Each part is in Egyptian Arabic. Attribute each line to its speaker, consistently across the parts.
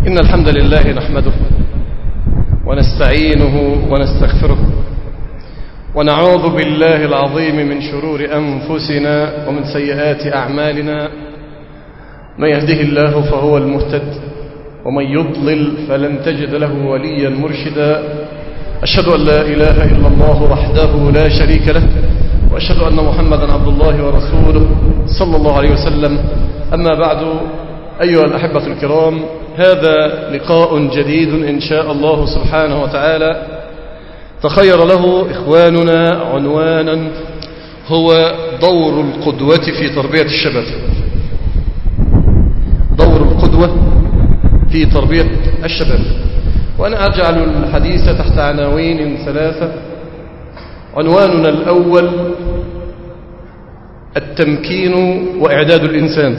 Speaker 1: إن الحمد لله نحمده ونستعينه ونستغفره ونعوذ بالله العظيم من شرور أنفسنا ومن سيئات أعمالنا من يهده الله فهو المهتد ومن يضلل فلن تجد له وليا مرشدا أشهد أن لا إله إلا الله وحده لا شريك له وأشهد أن محمدا عبد الله ورسوله صلى الله عليه وسلم أما بعد أيها الأحبة الكرام هذا لقاء جديد إن شاء الله سبحانه وتعالى تخير له إخواننا عنوانا هو دور القدوة في تربية الشباب دور القدوة في تربية الشباب وأنا أجعل الحديث تحت عناوين ثلاثة عنواننا الأول التمكين وإعداد الإنسان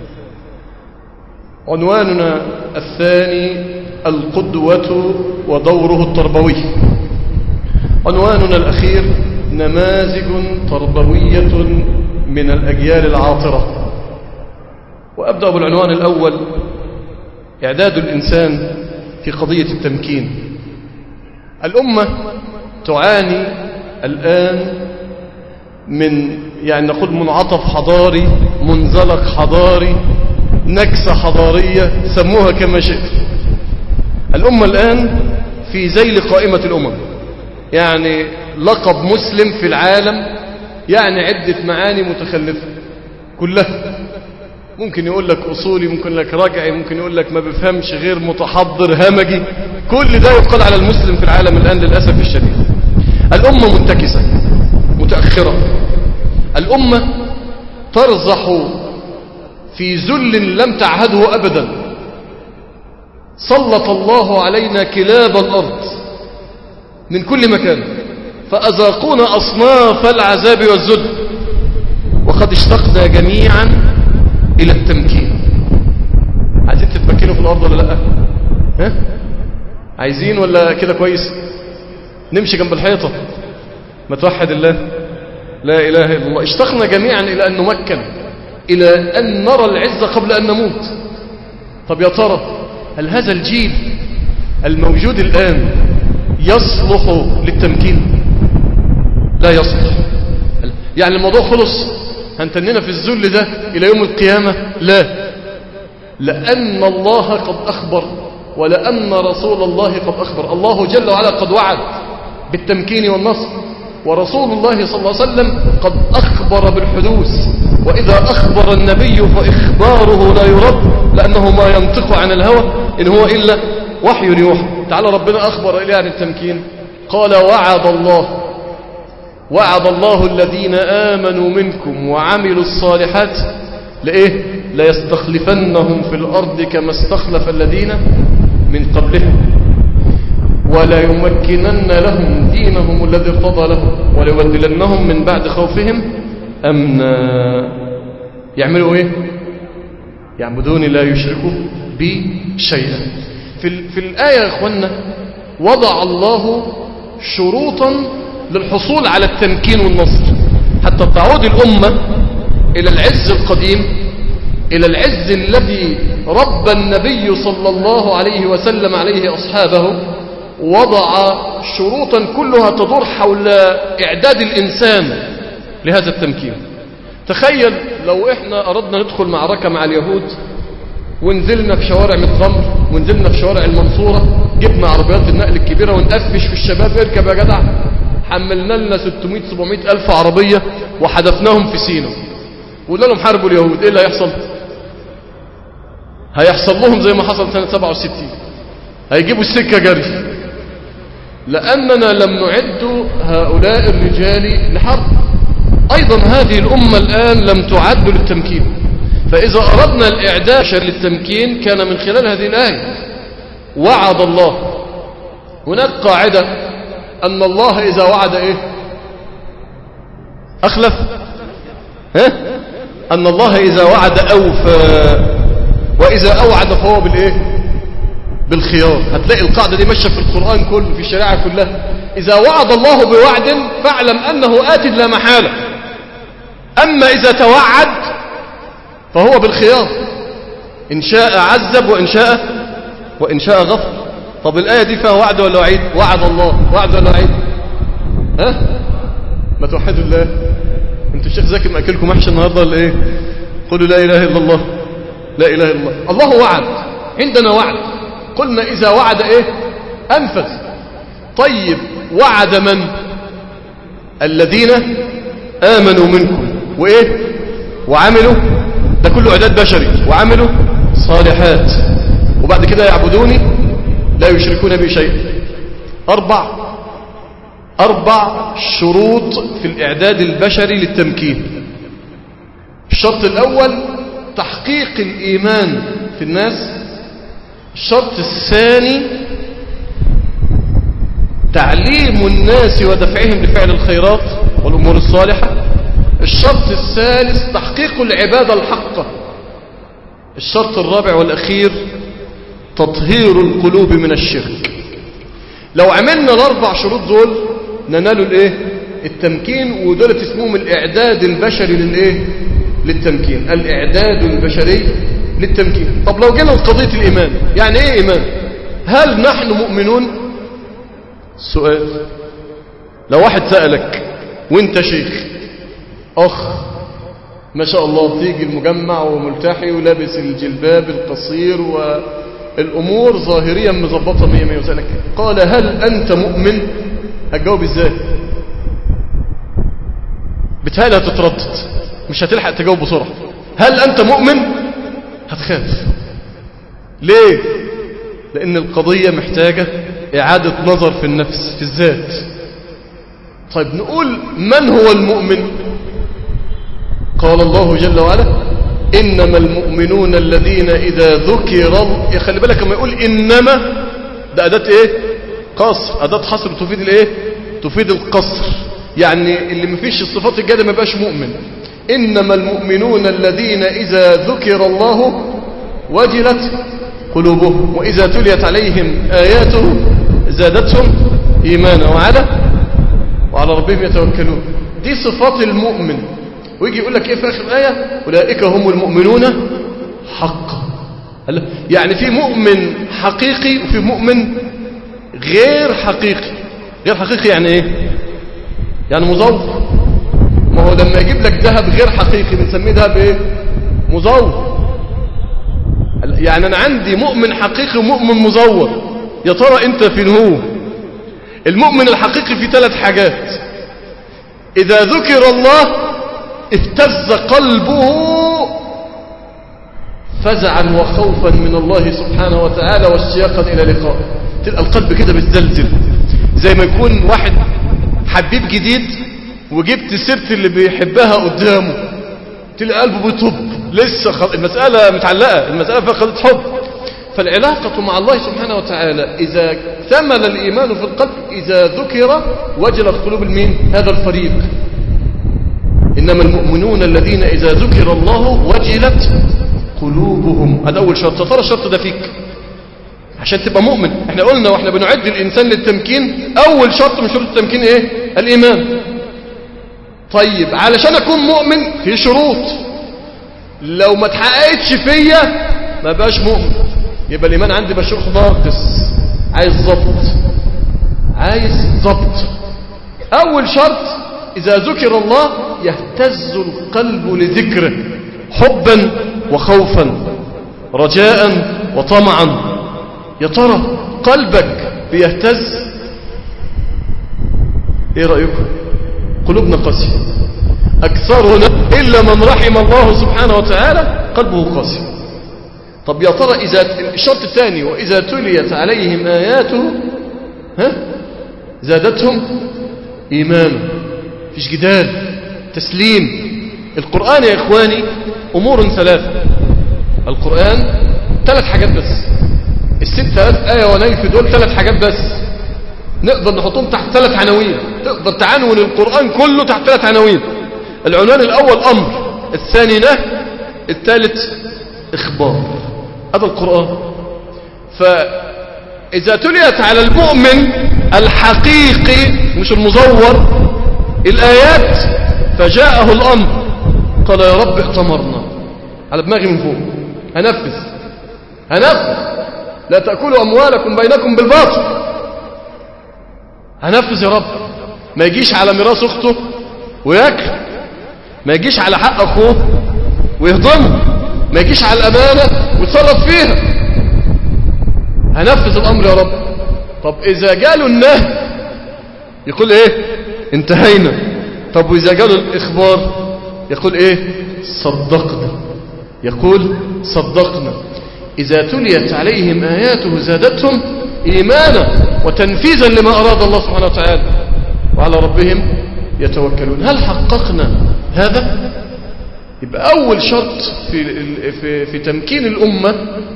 Speaker 1: عنواننا الثاني القدوة ودوره التربوي عنواننا الأخير نماذج تربوية من الأجيال العاطرة وأبدأ بالعنوان الأول إعداد الإنسان في قضية التمكين الأمة تعاني الآن من يعني نقول منعطف حضاري منزلق حضاري نكسة حضارية سموها كما شئت الأمة الآن في ذيل قائمة الأمم يعني لقب مسلم في العالم يعني عدة معاني متخلفة كلها ممكن يقول لك أصولي ممكن لك رجعي ممكن يقول لك ما بفهمش غير متحضر همجي كل ده يقال على المسلم في العالم الآن للأسف الشديد الأمة منتكسة متأخرة الأمة ترزح في ذل لم تعهده أبدا سلط الله علينا كلاب الأرض من كل مكان فأذاقونا أصناف العذاب والذل وقد اشتقنا جميعا إلى التمكين عايزين تتمكنوا في الأرض ولا لا ها؟ عايزين ولا كده كويس نمشي جنب الحيطة ما توحد الله لا إله إلا الله اشتقنا جميعا إلى أن نمكن إلى أن نرى العزة قبل أن نموت طب يا ترى هل هذا الجيل الموجود الآن يصلح للتمكين لا يصلح يعني الموضوع خلص هنتننا في الذل ده إلى يوم القيامة لا لأن الله قد أخبر ولأن رسول الله قد أخبر الله جل وعلا قد وعد بالتمكين والنصر ورسول الله صلى الله عليه وسلم قد أخبر بالحدوث وإذا أخبر النبي فإخباره لا يرد لأنه ما ينطق عن الهوى إن هو إلا وحي يوحى تعالى ربنا أخبر إليه عن التمكين قال وعد الله وعد الله الذين آمنوا منكم وعملوا الصالحات لإيه ليستخلفنهم في الأرض كما استخلف الذين من قبلهم ولا يمكنن لهم دينهم الذي ارتضى لهم وليبدلنهم من بعد خوفهم أمنا يعملوا إيه يعبدون لا يشركوا بي شيئا في, في الآية يا أخوانا وضع الله شروطا للحصول على التمكين والنصر حتى تعود الأمة إلى العز القديم إلى العز الذي ربى النبي صلى الله عليه وسلم عليه أصحابه وضع شروطا كلها تدور حول إعداد الإنسان لهذا التمكين تخيل لو إحنا أردنا ندخل معركة مع اليهود ونزلنا في شوارع متغمر ونزلنا في شوارع المنصورة جبنا عربيات النقل الكبيرة ونقفش في الشباب اركب يا جدع حملنا لنا 600 700 ألف عربية وحدفناهم في سينا وقلنا لهم حاربوا اليهود ايه اللي هيحصل هيحصل لهم زي ما حصل سنة 67 هيجيبوا السكة جري لأننا لم نعد هؤلاء الرجال لحرب أيضا هذه الأمة الآن لم تعد للتمكين فإذا أردنا الإعداد للتمكين كان من خلال هذه الآية وعد الله هناك قاعدة أن الله إذا وعد إيه أخلف ها؟ أن الله إذا وعد أوفى وإذا أوعد فهو بالإيه بالخيار هتلاقي القاعدة دي ماشية في القرآن كله في الشريعة كلها إذا وعد الله بوعد فاعلم أنه آت لا محالة أما إذا توعد فهو بالخيار إن شاء عذب وإن شاء وإن شاء غفر طب الآية دي فيها وعد ولا وعيد وعد الله وعد ولا وعيد ها ما توحدوا الله انتوا الشيخ زكي مأكلكم محشي النهاردة ولا ايه قولوا لا إله إلا الله لا إله إلا الله الله وعد عندنا وعد قلنا إذا وعد ايه أنفذ طيب وعد من الذين آمنوا منكم وإيه وعملوا ده كله إعداد بشري وعملوا صالحات وبعد كده يعبدوني لا يشركون بي شيء أربع أربع شروط في الإعداد البشري للتمكين الشرط الأول تحقيق الإيمان في الناس الشرط الثاني تعليم الناس ودفعهم لفعل الخيرات والأمور الصالحة الشرط الثالث تحقيق العبادة الحقة الشرط الرابع والأخير تطهير القلوب من الشرك لو عملنا الأربع شروط دول ننال الايه التمكين ودولة اسمهم الإعداد البشري للايه للتمكين الإعداد البشري للتمكين طب لو جينا لقضية الإيمان يعني ايه إيمان هل نحن مؤمنون سؤال لو واحد سألك وانت شيخ أخ ما شاء الله بتيجي المجمع وملتحي ولابس الجلباب القصير والأمور ظاهريا مظبطة مية مية وسألك قال هل أنت مؤمن هتجاوب ازاي بتهيألي هتتردد مش هتلحق تجاوب بسرعة هل أنت مؤمن هتخاف ليه لأن القضية محتاجة إعادة نظر في النفس في الذات طيب نقول من هو المؤمن قال الله جل وعلا إنما المؤمنون الذين إذا ذكر خلي بالك لما يقول إنما ده أداة إيه قصر أداة حصر تفيد الإيه تفيد القصر يعني اللي مفيش الصفات الجادة ما بقاش مؤمن إنما المؤمنون الذين إذا ذكر الله وجلت قلوبهم وإذا تليت عليهم آياته زادتهم إيمانا وعلى وعلى ربهم يتوكلون دي صفات المؤمن ويجي يقول لك ايه في اخر الايه اولئك هم المؤمنون حقا يعني في مؤمن حقيقي وفي مؤمن غير حقيقي غير حقيقي يعني ايه يعني مزور ما هو لما يجيب لك ذهب غير حقيقي بنسميه ذهب ايه مزور يعني انا عندي مؤمن حقيقي ومؤمن مزور يا ترى انت فين هو المؤمن الحقيقي في ثلاث حاجات اذا ذكر الله اهتز قلبه فزعا وخوفا من الله سبحانه وتعالى واشتياقا الى لقائه تلقى القلب كده بتزلزل زي ما يكون واحد حبيب جديد وجبت سيرة اللي بيحبها قدامه تلقى قلبه بيطب لسه خل... المسألة متعلقة المسألة فيها خلط حب فالعلاقة مع الله سبحانه وتعالى إذا ثمل الإيمان في القلب إذا ذكر وجلت قلوب المين هذا الفريق إنما المؤمنون الذين إذا ذكر الله وجلت قلوبهم هذا أول شرط ترى الشرط ده فيك عشان تبقى مؤمن احنا قلنا واحنا بنعد الإنسان للتمكين أول شرط من شروط التمكين إيه الإيمان طيب علشان أكون مؤمن في شروط لو ما تحققتش فيا ما بقاش مؤمن يبقى الإيمان عندي بشروط ناقص عايز ضبط عايز ضبط أول شرط إذا ذكر الله يهتز القلب لذكره حبا وخوفا رجاء وطمعا يا ترى قلبك بيهتز ايه رأيكم قلوبنا قاسية أكثرنا إلا من رحم الله سبحانه وتعالى قلبه قاسي طب يا ترى إذا الشرط الثاني وإذا تليت عليهم آياته ها زادتهم إيمانا فيش جدال تسليم القرآن يا إخواني أمور ثلاثة القرآن ثلاث حاجات بس الست ثلاث آية ونيف دول ثلاث حاجات بس نقدر نحطهم تحت ثلاث عناوين تقدر تعنون القرآن كله تحت ثلاث عناوين العنوان الأول أمر الثاني نهي الثالث إخبار هذا القرآن فإذا تليت على المؤمن الحقيقي مش المزور الآيات فجاءه الأمر قال يا رب ائتمرنا على دماغي من فوق هنفذ هنفذ لا تأكلوا أموالكم بينكم بالباطل هنفذ يا رب ما يجيش على ميراث أخته وياكل ما يجيش على حق أخوه ويهضمه ما يجيش على الأمانة ويتصرف فيها هنفذ الأمر يا رب طب إذا جالوا النهي يقول إيه انتهينا طب وإذا جالوا الإخبار يقول إيه صدقنا يقول صدقنا إذا تليت عليهم آياته زادتهم إيمانا وتنفيذا لما أراد الله سبحانه وتعالى وعلى ربهم يتوكلون هل حققنا هذا يبقى أول شرط في, في, في تمكين الأمة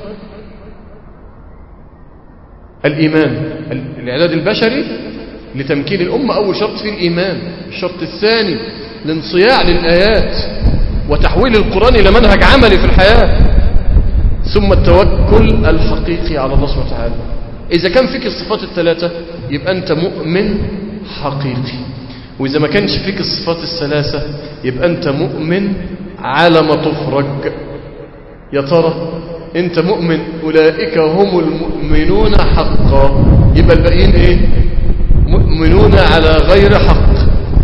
Speaker 1: الإيمان الإعداد البشري لتمكين الأمة أول شرط فيه الإيمان الشرط الثاني الانصياع للآيات وتحويل القرآن إلى منهج عملي في الحياة ثم التوكل الحقيقي على الله سبحانه وتعالى إذا كان فيك الصفات الثلاثة يبقى أنت مؤمن حقيقي وإذا ما كانش فيك الصفات الثلاثة يبقى أنت مؤمن على ما تفرج يا ترى أنت مؤمن أولئك هم المؤمنون حقا يبقى الباقيين إيه مؤمنون على غير حق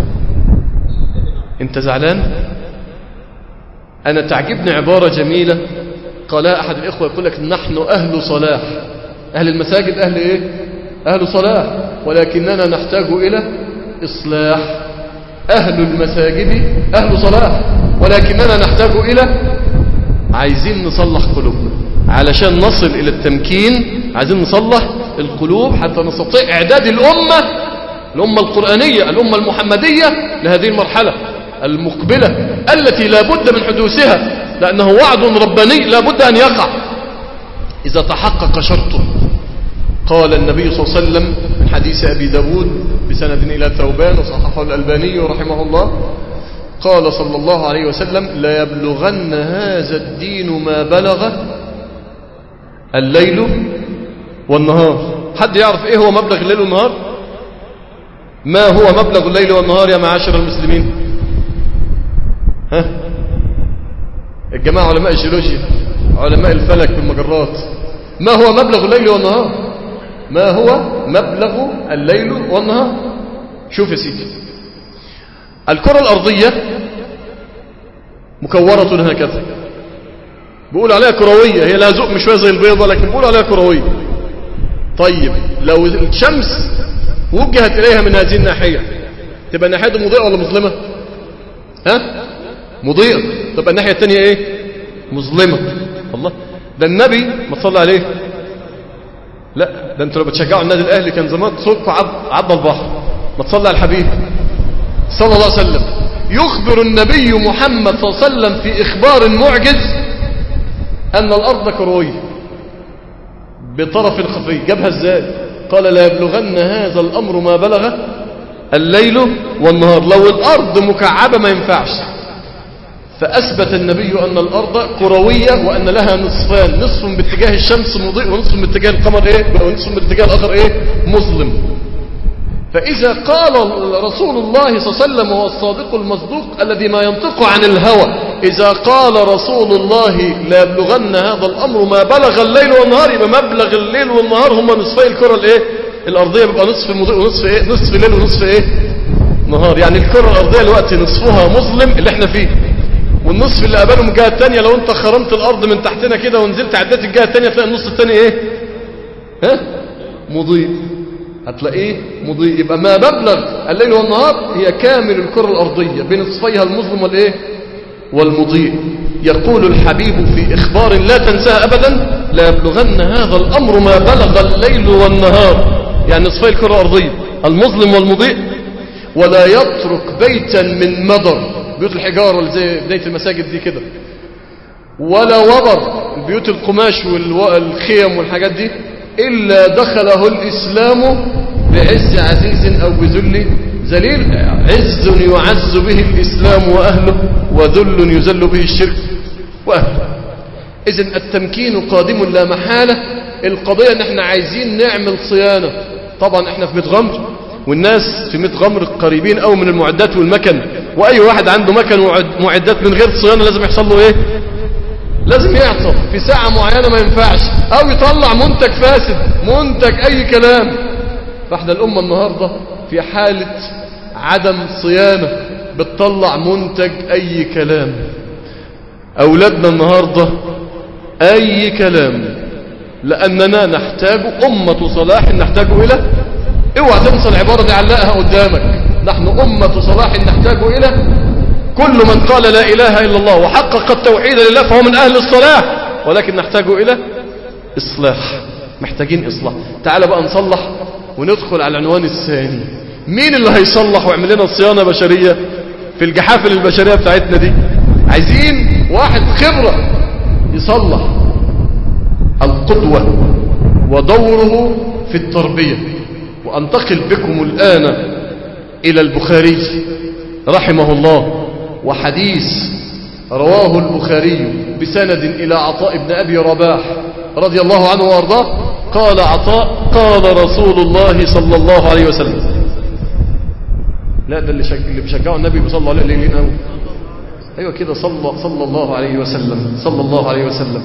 Speaker 1: أنت زعلان أنا تعجبني عبارة جميلة قالها أحد الإخوة يقول لك نحن أهل صلاح أهل المساجد أهل إيه أهل صلاح ولكننا نحتاج إلى إصلاح أهل المساجد أهل صلاح ولكننا نحتاج إلى عايزين نصلح قلوبنا علشان نصل إلى التمكين عايزين نصلح القلوب حتى نستطيع إعداد الأمة الأمة القرآنية الأمة المحمدية لهذه المرحلة المقبلة التي لا بد من حدوثها لأنه وعد رباني لا بد أن يقع إذا تحقق شرطه قال النبي صلى الله عليه وسلم من حديث أبي داود بسند إلى ثوبان وصححه الألباني رحمه الله قال صلى الله عليه وسلم لا يبلغن هذا الدين ما بلغ الليل والنهار حد يعرف ايه هو مبلغ الليل والنهار ما هو مبلغ الليل والنهار يا معاشر المسلمين ها الجماعة علماء الجيولوجيا علماء الفلك والمجرات ما هو مبلغ الليل والنهار ما هو مبلغ الليل والنهار شوف يا سيدي الكرة الأرضية مكورة هكذا بيقول عليها كروية هي لا زقم شوية زي البيضة لكن بيقول عليها كروية طيب لو الشمس وجهت إليها من هذه الناحية تبقى الناحية مضيئة ولا مظلمة ها مضيئة تبقى الناحية الثانية ايه مظلمة الله ده النبي ما تصلى عليه لا ده انتوا لو بتشجعوا النادي الاهلي كان زمان صوتكم عض البحر ما تصلى على الحبيب صلى الله عليه وسلم يخبر النبي محمد صلى الله عليه وسلم في إخبار معجز أن الأرض كروية بطرف خفي جابها ازاي قال لا يبلغن هذا الأمر ما بلغ الليل والنهار لو الأرض مكعبة ما ينفعش فأثبت النبي أن الأرض كروية وأن لها نصفان نصف باتجاه الشمس مضيء ونصف باتجاه القمر إيه ونصف باتجاه الآخر إيه مظلم فإذا قال رسول الله صلى الله عليه وسلم هو الصادق المصدوق الذي ما ينطق عن الهوى إذا قال رسول الله لا يبلغن هذا الأمر ما بلغ الليل والنهار يبقى مبلغ الليل والنهار هم نصفي الكرة الإيه الأرضية بيبقى نصف مضيء ونصف إيه نصف ليل ونصف إيه نهار يعني الكرة الأرضية الوقت نصفها مظلم اللي احنا فيه والنصف اللي قبله من الجهة الثانية لو انت خرمت الأرض من تحتنا كده ونزلت عدات الجهة الثانية تلاقي النص الثاني إيه ها مضيء هتلاقيه مضيء يبقى ما مبلغ الليل والنهار هي كامل الكرة الأرضية بنصفيها المظلم والإيه والمضيء يقول الحبيب في إخبار لا تنساه أبدا لا يبلغن هذا الأمر ما بلغ الليل والنهار يعني نصفي الكرة الأرضية المظلم والمضيء ولا يترك بيتا من مدر بيوت الحجارة اللي زي بداية المساجد دي كده ولا وبر البيوت القماش والخيم والحاجات دي إلا دخله الإسلام بعز عزيز أو بذل ذليل عز يعز به الإسلام وأهله وذل يذل به الشرك وأهله إذن التمكين قادم لا محالة القضية ان احنا عايزين نعمل صيانة طبعا احنا في متغمر والناس في متغمر قريبين أو من المعدات والمكن وأي واحد عنده مكن ومعدات من غير صيانة لازم يحصل له ايه لازم يعطف في ساعة معينة ما ينفعش او يطلع منتج فاسد منتج اي كلام فاحنا الامة النهاردة في حالة عدم صيانة بتطلع منتج اي كلام اولادنا النهاردة اي كلام لاننا نحتاج امة صلاح نحتاج الى اوعى تنسى العبارة دي علقها قدامك نحن امة صلاح نحتاج الى كل من قال لا اله الا الله وحقق التوحيد لله فهو من اهل الصلاح ولكن نحتاج الى اصلاح محتاجين اصلاح تعال بقى نصلح وندخل على العنوان الثاني مين اللي هيصلح ويعمل لنا صيانة بشرية في الجحافل البشرية بتاعتنا دي عايزين واحد خبرة يصلح القدوة ودوره في التربية وأنتقل بكم الآن إلى البخاري رحمه الله وحديث رواه البخاري بسند إلى عطاء بن أبي رباح رضي الله عنه وارضاه قال عطاء قال رسول الله صلى الله عليه وسلم لا ده اللي, شج... اللي بيشجعه النبي صلى الله عليه وسلم ايوه كده صلى صلى الله عليه وسلم صلى الله عليه وسلم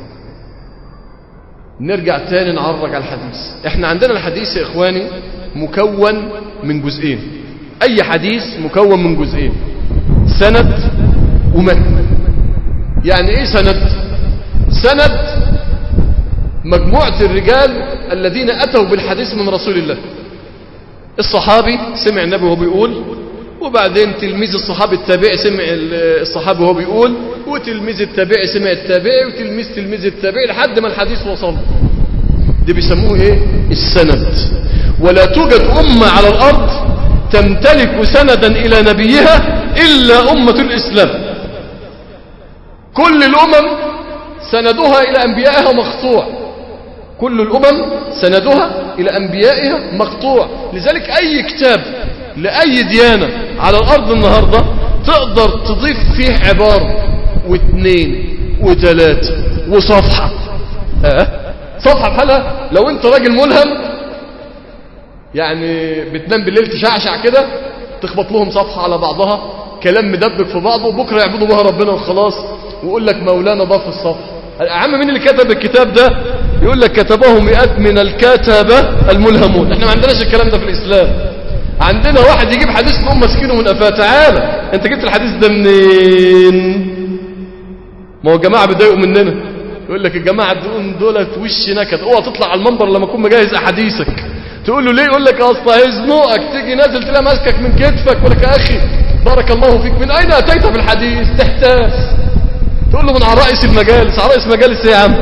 Speaker 1: نرجع تاني نعرج على الحديث احنا عندنا الحديث يا اخواني مكون من جزئين اي حديث مكون من جزئين سند ومتن يعني ايه سند سند مجموعة الرجال الذين اتوا بالحديث من رسول الله الصحابي سمع النبي وهو بيقول وبعدين تلميذ الصحابي التابعي سمع الصحابي وهو بيقول وتلميذ التابعي سمع التابعي وتلميذ تلميذ التابعي لحد ما الحديث وصل دي بيسموه ايه السند ولا توجد أمة على الأرض تمتلك سندا إلى نبيها إلا أمة الإسلام كل الأمم سندها إلى أنبيائها مقطوع كل الأمم سندها إلى أنبيائها مقطوع لذلك أي كتاب لأي ديانة على الأرض النهاردة تقدر تضيف فيه عبارة واثنين وثلاثة وصفحة أه؟ صفحة بحالها لو انت راجل ملهم يعني بتنام بالليل تشعشع كده تخبط لهم صفحة على بعضها كلام مدبك في بعضه وبكرة يعبدوا بها ربنا وخلاص ويقول لك مولانا ضاف الصفحة عم مين اللي كتب الكتاب ده يقول لك كتبه مئات من الكتبة الملهمون احنا ما عندناش الكلام ده في الإسلام عندنا واحد يجيب حديث نقوم مسكينه من قفاه تعالى انت جبت الحديث ده منين ما هو الجماعة بيضايقوا مننا يقول لك الجماعة دول دولت وش نكد اوعى تطلع على المنبر لما اكون مجهز احاديثك تقول له ليه يقول لك اصل هيزنقك تيجي نازل تلاقي ماسكك من كتفك يقول لك يا اخي بارك الله فيك من اين اتيت بالحديث تحتاس تقول له من عرائس المجالس عرائس مجالس ايه يا عم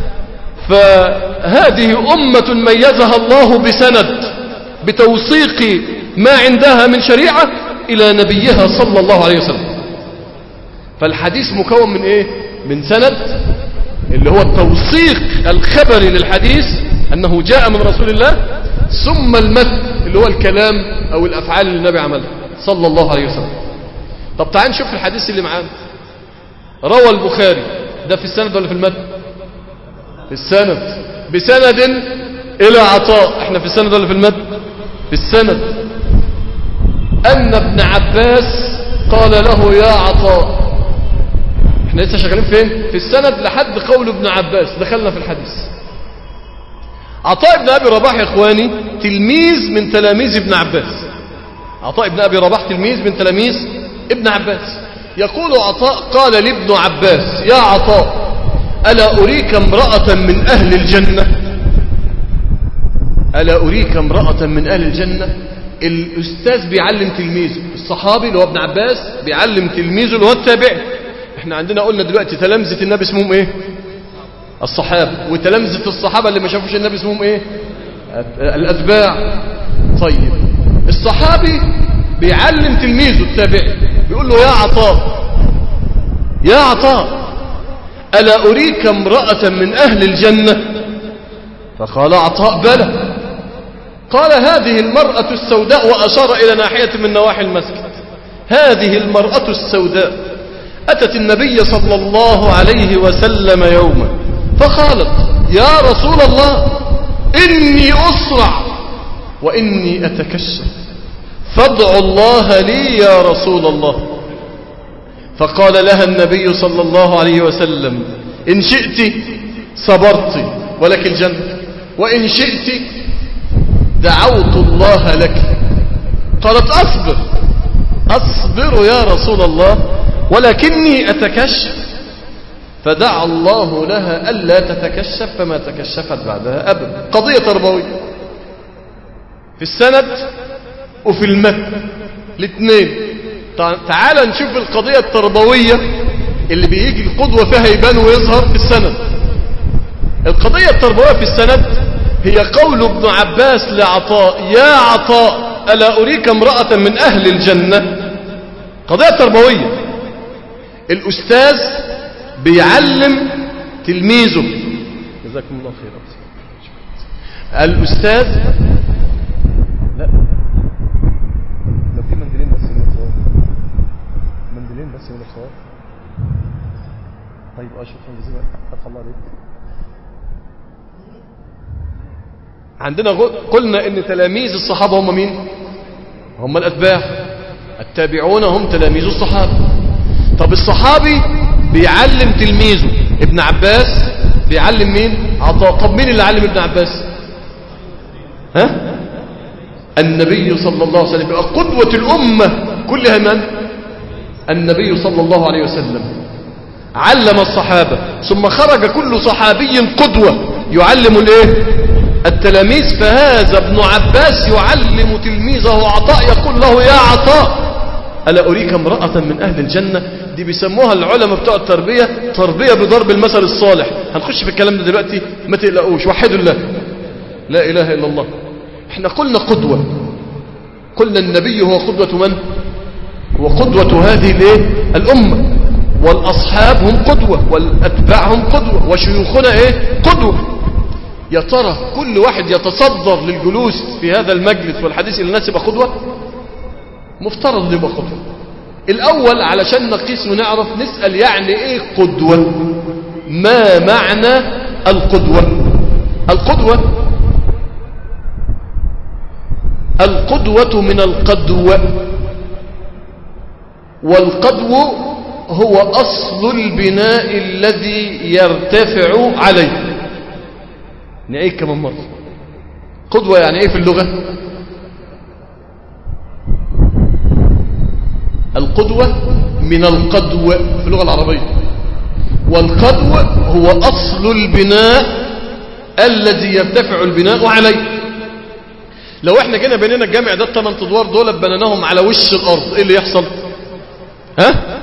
Speaker 1: فهذه أمة ميزها الله بسند بتوثيق ما عندها من شريعة إلى نبيها صلى الله عليه وسلم فالحديث مكون من إيه من سند اللي هو التوثيق الخبري للحديث أنه جاء من رسول الله ثم المتن اللي هو الكلام أو الأفعال اللي النبي عملها صلى الله عليه وسلم طب تعال نشوف الحديث اللي معانا روى البخاري ده في السند ولا في المتن في السند بسند إلى عطاء احنا في السند ولا في المتن في السند أن ابن عباس قال له يا عطاء احنا لسه شغالين فين في السند لحد قول ابن عباس دخلنا في الحديث عطاء ابن أبي رباح يا إخواني تلميذ من تلاميذ ابن عباس عطاء ابن أبي رباح تلميذ من تلاميذ ابن عباس يقول عطاء قال لابن عباس يا عطاء ألا أريك امرأة من أهل الجنة ألا أريك امرأة من أهل الجنة الأستاذ بيعلم تلميذه الصحابي اللي هو ابن عباس بيعلم تلميذه اللي هو التابعي احنا عندنا قلنا دلوقتي تلامذة النبي اسمهم ايه الصحابة وتلامذة الصحابة اللي ما شافوش النبي اسمهم ايه الأتباع طيب الصحابي بيعلم تلميذه التابعي بيقول له يا عطاء يا عطاء ألا أريك امرأة من أهل الجنة فقال عطاء بلى قال هذه المرأة السوداء وأشار إلى ناحية من نواحي المسجد هذه المرأة السوداء أتت النبي صلى الله عليه وسلم يوما فقالت يا رسول الله إني أسرع وإني أتكشف فادع الله لي يا رسول الله فقال لها النبي صلى الله عليه وسلم إن شئت صبرت ولك الجنة وإن شئت دعوت الله لك قالت أصبر أصبر يا رسول الله ولكني أتكشف فدعا الله لها ألا تتكشف فما تكشفت بعدها أبدا قضية تربوية في السند وفي المتن الاثنين تعال نشوف القضية التربوية اللي بيجي القدوة فيها يبان ويظهر في السند القضية التربوية في السند هي قول ابن عباس لعطاء يا عطاء ألا أريك امرأة من أهل الجنة قضية تربوية الأستاذ بيعلم تلميذه جزاكم الله خير الأستاذ لا لو في منديلين بس من الصور منديلين بس من الصور طيب اه شكرا جزيلا فتح الله عليك عندنا قلنا ان تلاميذ الصحابة هم مين هم الاتباع التابعون هم تلاميذ الصحابة طب الصحابي بيعلم تلميذه ابن عباس بيعلم مين عطاء طب مين اللي علم ابن عباس ها النبي صلى الله عليه وسلم قدوة الأمة كلها من النبي صلى الله عليه وسلم علم الصحابة ثم خرج كل صحابي قدوة يعلم الايه التلاميذ فهذا ابن عباس يعلم تلميذه عطاء يقول له يا عطاء ألا أريك امرأة من أهل الجنة دي بيسموها العلماء بتوع التربية تربية بضرب المثل الصالح هنخش في الكلام ده دلوقتي ما تقلقوش وحدوا الله لا إله إلا الله احنا قلنا قدوة قلنا النبي هو قدوة من هو قدوة هذه الايه الأمة والأصحاب هم قدوة والأتباع هم قدوة وشيوخنا ايه قدوة يا ترى كل واحد يتصدر للجلوس في هذا المجلس والحديث إلى الناس يبقى قدوة مفترض يبقى قدوة الأول علشان نقيس ونعرف نسأل يعني إيه قدوة ما معنى القدوة القدوة القدوة من القدوة والقدو هو أصل البناء الذي يرتفع عليه نعيد كمان مرة قدوة يعني ايه في اللغة القدوة من القدو في اللغة العربية والقدو هو أصل البناء الذي يرتفع البناء عليه لو احنا جينا بيننا الجامع ده الثمان ادوار دول بنيناهم على وش الارض ايه اللي يحصل ها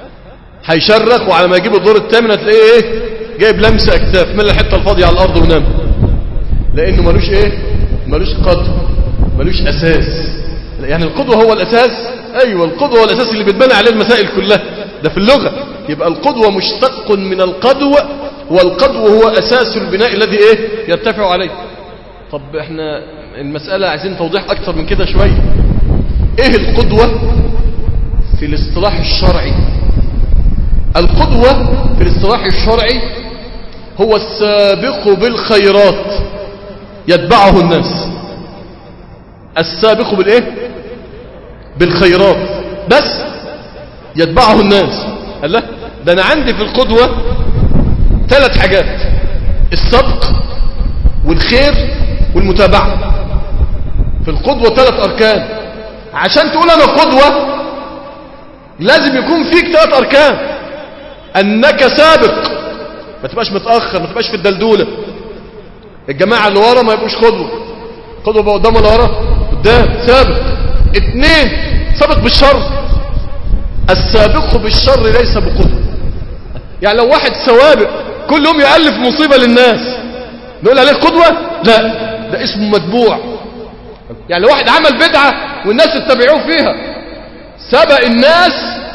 Speaker 1: هيشرخ وعلى ما يجيب الدور الثامن هتلاقيه ايه جايب لمس اكتاف من الحته الفاضيه على الارض ونام لانه ملوش ايه ملوش قدر ملوش اساس يعني القدوه هو الاساس ايوه القدوه هو الاساس اللي بتبنى عليه المسائل كلها ده في اللغه يبقى القدوه مشتق من القدوه والقدوه هو اساس البناء الذي ايه يرتفع عليه طب احنا المساله عايزين توضيح اكتر من كده شويه ايه القدوه في الاصطلاح الشرعي القدوه في الاصطلاح الشرعي هو السابق بالخيرات يتبعه الناس السابق بالايه بالخيرات بس يتبعه الناس قال لا ده انا عندي في القدوة ثلاث حاجات السبق والخير والمتابعة في القدوة ثلاث اركان عشان تقول انا قدوة لازم يكون فيك ثلاث اركان انك سابق ما تبقاش متأخر ما تبقاش في الدلدولة الجماعة اللي ورا ما يبقوش قدوة قدوة بقى قدام ولا ورا قدام سابق اتنين سابق بالشر السابق بالشر ليس بقدوة يعني لو واحد سوابق كل يوم يألف مصيبة للناس نقول عليه قدوة لا ده اسمه متبوع يعني لو واحد عمل بدعة والناس اتبعوه فيها سبق الناس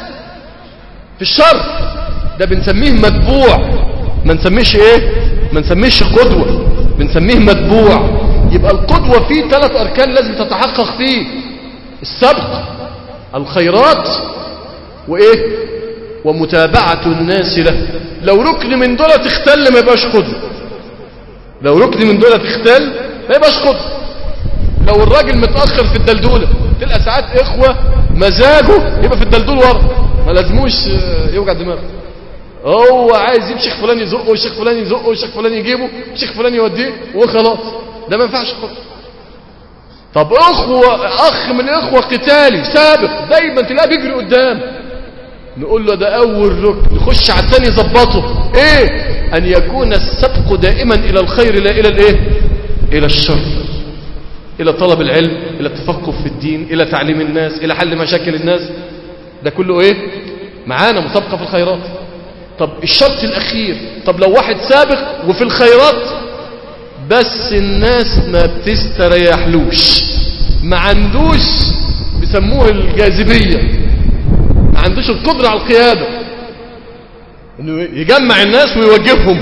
Speaker 1: في الشر ده بنسميه متبوع ما نسميش ايه ما نسميش قدوة بنسميه متبوع يبقى القدوة فيه ثلاث اركان لازم تتحقق فيه السبق الخيرات وايه ومتابعة الناس له لو ركن من دول تختل ما يبقاش قدوة لو ركن من دول تختل ما يبقاش قدوة لو الراجل متأخر في الدلدولة تلقى ساعات اخوة مزاجه يبقى في الدلدول ورا ما لازموش يوجع دماغه هو عايز يجيب شيخ فلان يزقه والشيخ فلان يزقه والشيخ فلان يجيبه والشيخ فلان يوديه وخلاص ده ما ينفعش خالص طب اخوة اخ من اخوة قتالي سابق دايما تلاقيه بيجري قدام نقول له ده اول ركن نخش على الثاني يظبطه ايه ان يكون السبق دائما الى الخير لا الى الايه الى الشر الى طلب العلم الى التفقه في الدين الى تعليم الناس الى حل مشاكل الناس ده كله ايه معانا مسابقة في الخيرات طب الشرط الاخير طب لو واحد سابق وفي الخيرات بس الناس ما بتستريحلوش ما عندوش بيسموه الجاذبية ما عندوش القدرة على القيادة انه يجمع الناس ويوجههم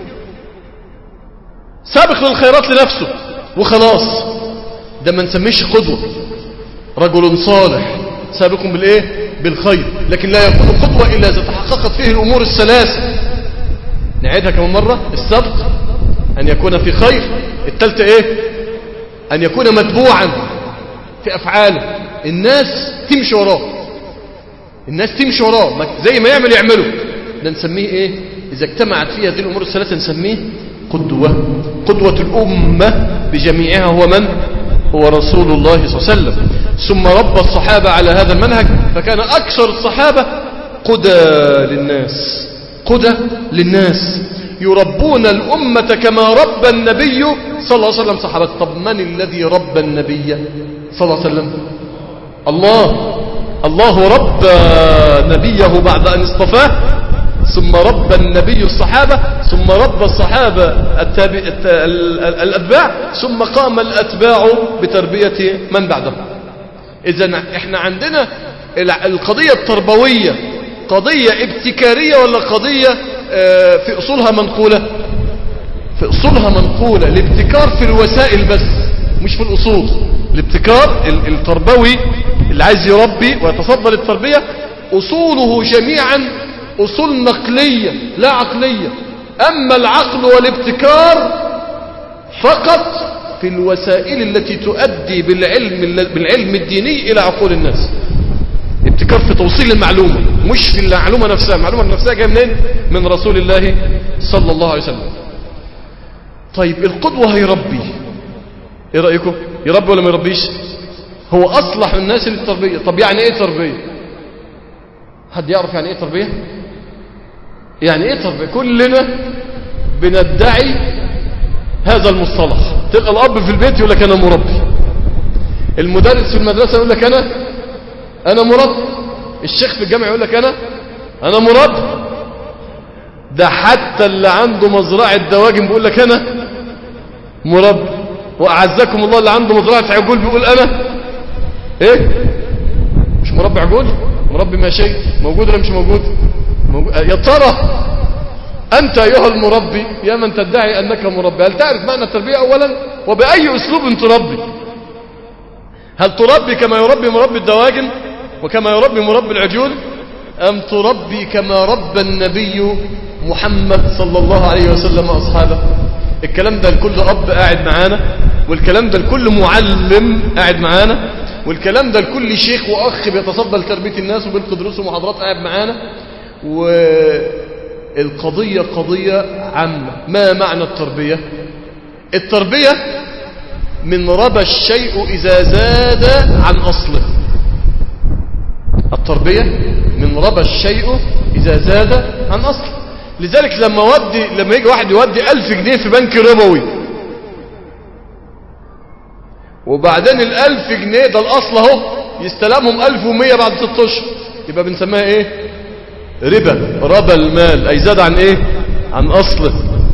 Speaker 1: سابق للخيرات لنفسه وخلاص ده ما نسميش قدوة رجل صالح سابق بالايه بالخير لكن لا يكون قدوة الا اذا تحققت فيه الامور الثلاث نعيدها كمان مرة السبق ان يكون في خير التالتة ايه ان يكون متبوعا في افعاله الناس تمشي وراه الناس تمشي وراه زي ما يعمل يعمله ده نسميه ايه اذا اجتمعت فيه هذه الامور الثلاثة نسميه قدوة قدوة الامة بجميعها هو من هو رسول الله صلى الله عليه وسلم ثم ربى الصحابة على هذا المنهج فكان أكثر الصحابة قدى للناس قدى للناس يربون الأمة كما ربى النبي صلى الله عليه وسلم صحابته طب من الذي ربى النبي صلى الله عليه وسلم الله الله ربى نبيه بعد أن اصطفاه ثم ربى النبي الصحابة ثم ربى الصحابة التابع الأتباع ثم قام الأتباع بتربية من بعدهم إذا احنا عندنا القضية التربوية قضية ابتكارية ولا قضية في أصولها منقولة في أصولها منقولة الابتكار في الوسائل بس مش في الأصول الابتكار التربوي اللي عايز يربي ويتصدر التربية أصوله جميعا أصول نقلية لا عقلية أما العقل والابتكار فقط في الوسائل التي تؤدي بالعلم, بالعلم الديني إلى عقول الناس ابتكار في توصيل المعلومة مش في المعلومة نفسها المعلومة نفسها جاية منين من رسول الله صلى الله عليه وسلم طيب القدوة هيربي ايه رأيكم يربي ولا ما يربيش هو أصلح الناس للتربية طب يعني ايه تربية حد يعرف يعني ايه تربية يعني ايه تربية كلنا بندعي هذا المصطلح تلقى الاب في البيت يقول لك انا مربي المدرس في المدرسة يقول لك انا انا مربي الشيخ في الجامعة يقول لك انا انا مربي ده حتى اللي عنده مزرعة دواجن بيقول لك انا مربي واعزكم الله اللي عنده مزرعة عجول بيقول انا ايه مش مربي عجول مربي ما شيء موجود ولا مش موجود يا ترى أنت أيها المربي يا من تدعي أنك مربي هل تعرف معنى التربية أولا وبأي أسلوب تربي هل تربي كما يربي مربي الدواجن وكما يربي مربي العجول أم تربي كما ربى النبي محمد صلى الله عليه وسلم أصحابه الكلام ده الكل أب قاعد معانا والكلام ده الكل معلم قاعد معانا والكلام ده الكل شيخ وأخ بيتصدى لتربية الناس وبيلقي دروس ومحاضرات قاعد معانا والقضية قضية عامة ما معنى التربية التربية من ربى الشيء إذا زاد عن أصله التربية من ربى الشيء إذا زاد عن أصله لذلك لما ودي لما يجي واحد يودي ألف جنيه في بنك ربوي وبعدين الألف جنيه ده الأصل اهو يستلمهم ألف ومية بعد ست أشهر يبقى بنسميها ايه ربا ربا المال أي زاد عن ايه عن أصله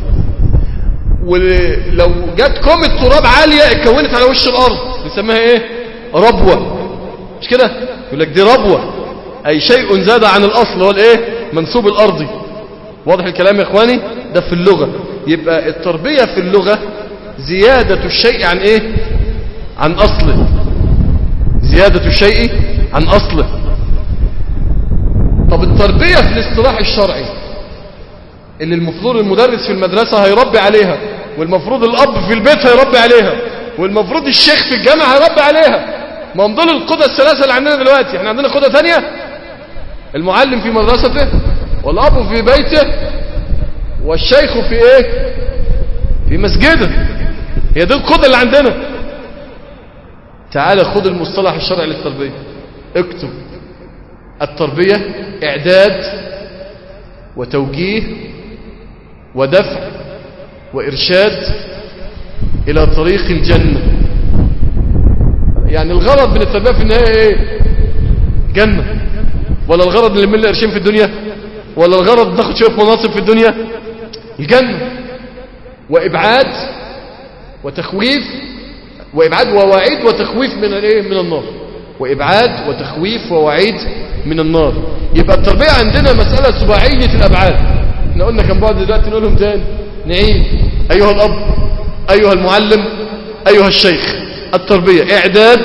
Speaker 1: ولو جت كومة تراب عالية اتكونت على وش الأرض بنسميها ايه ربوة مش كده يقول لك دي ربوة أي شيء زاد عن الأصل هو الايه منسوب الأرضي واضح الكلام يا إخواني ده في اللغة يبقى التربية في اللغة زيادة الشيء عن ايه عن أصله زيادة الشيء عن أصله طب التربية في الاصطلاح الشرعي اللي المفروض المدرس في المدرسة هيربي عليها والمفروض الأب في البيت هيربي عليها والمفروض الشيخ في الجامعة هيربي عليها ما هم دول القدى الثلاثة اللي عندنا دلوقتي احنا عندنا قدى ثانية المعلم في مدرسته والأب في بيته والشيخ في ايه في مسجده هي دي القدرة اللي عندنا تعال خد المصطلح الشرعي للتربية اكتب التربية اعداد وتوجيه ودفع وارشاد الى طريق الجنة يعني الغرض من التربية في النهاية ايه جنة ولا الغرض اللي من قرشين في الدنيا ولا الغرض ناخد شوية مناصب في الدنيا الجنة وإبعاد وتخويف وإبعاد ووعيد وتخويف من الايه من النار وإبعاد وتخويف ووعيد من النار يبقى التربية عندنا مسألة سباعية الأبعاد احنا قلنا كم بعد دلوقتي نقولهم تاني نعيد أيها الأب أيها المعلم أيها الشيخ التربية إعداد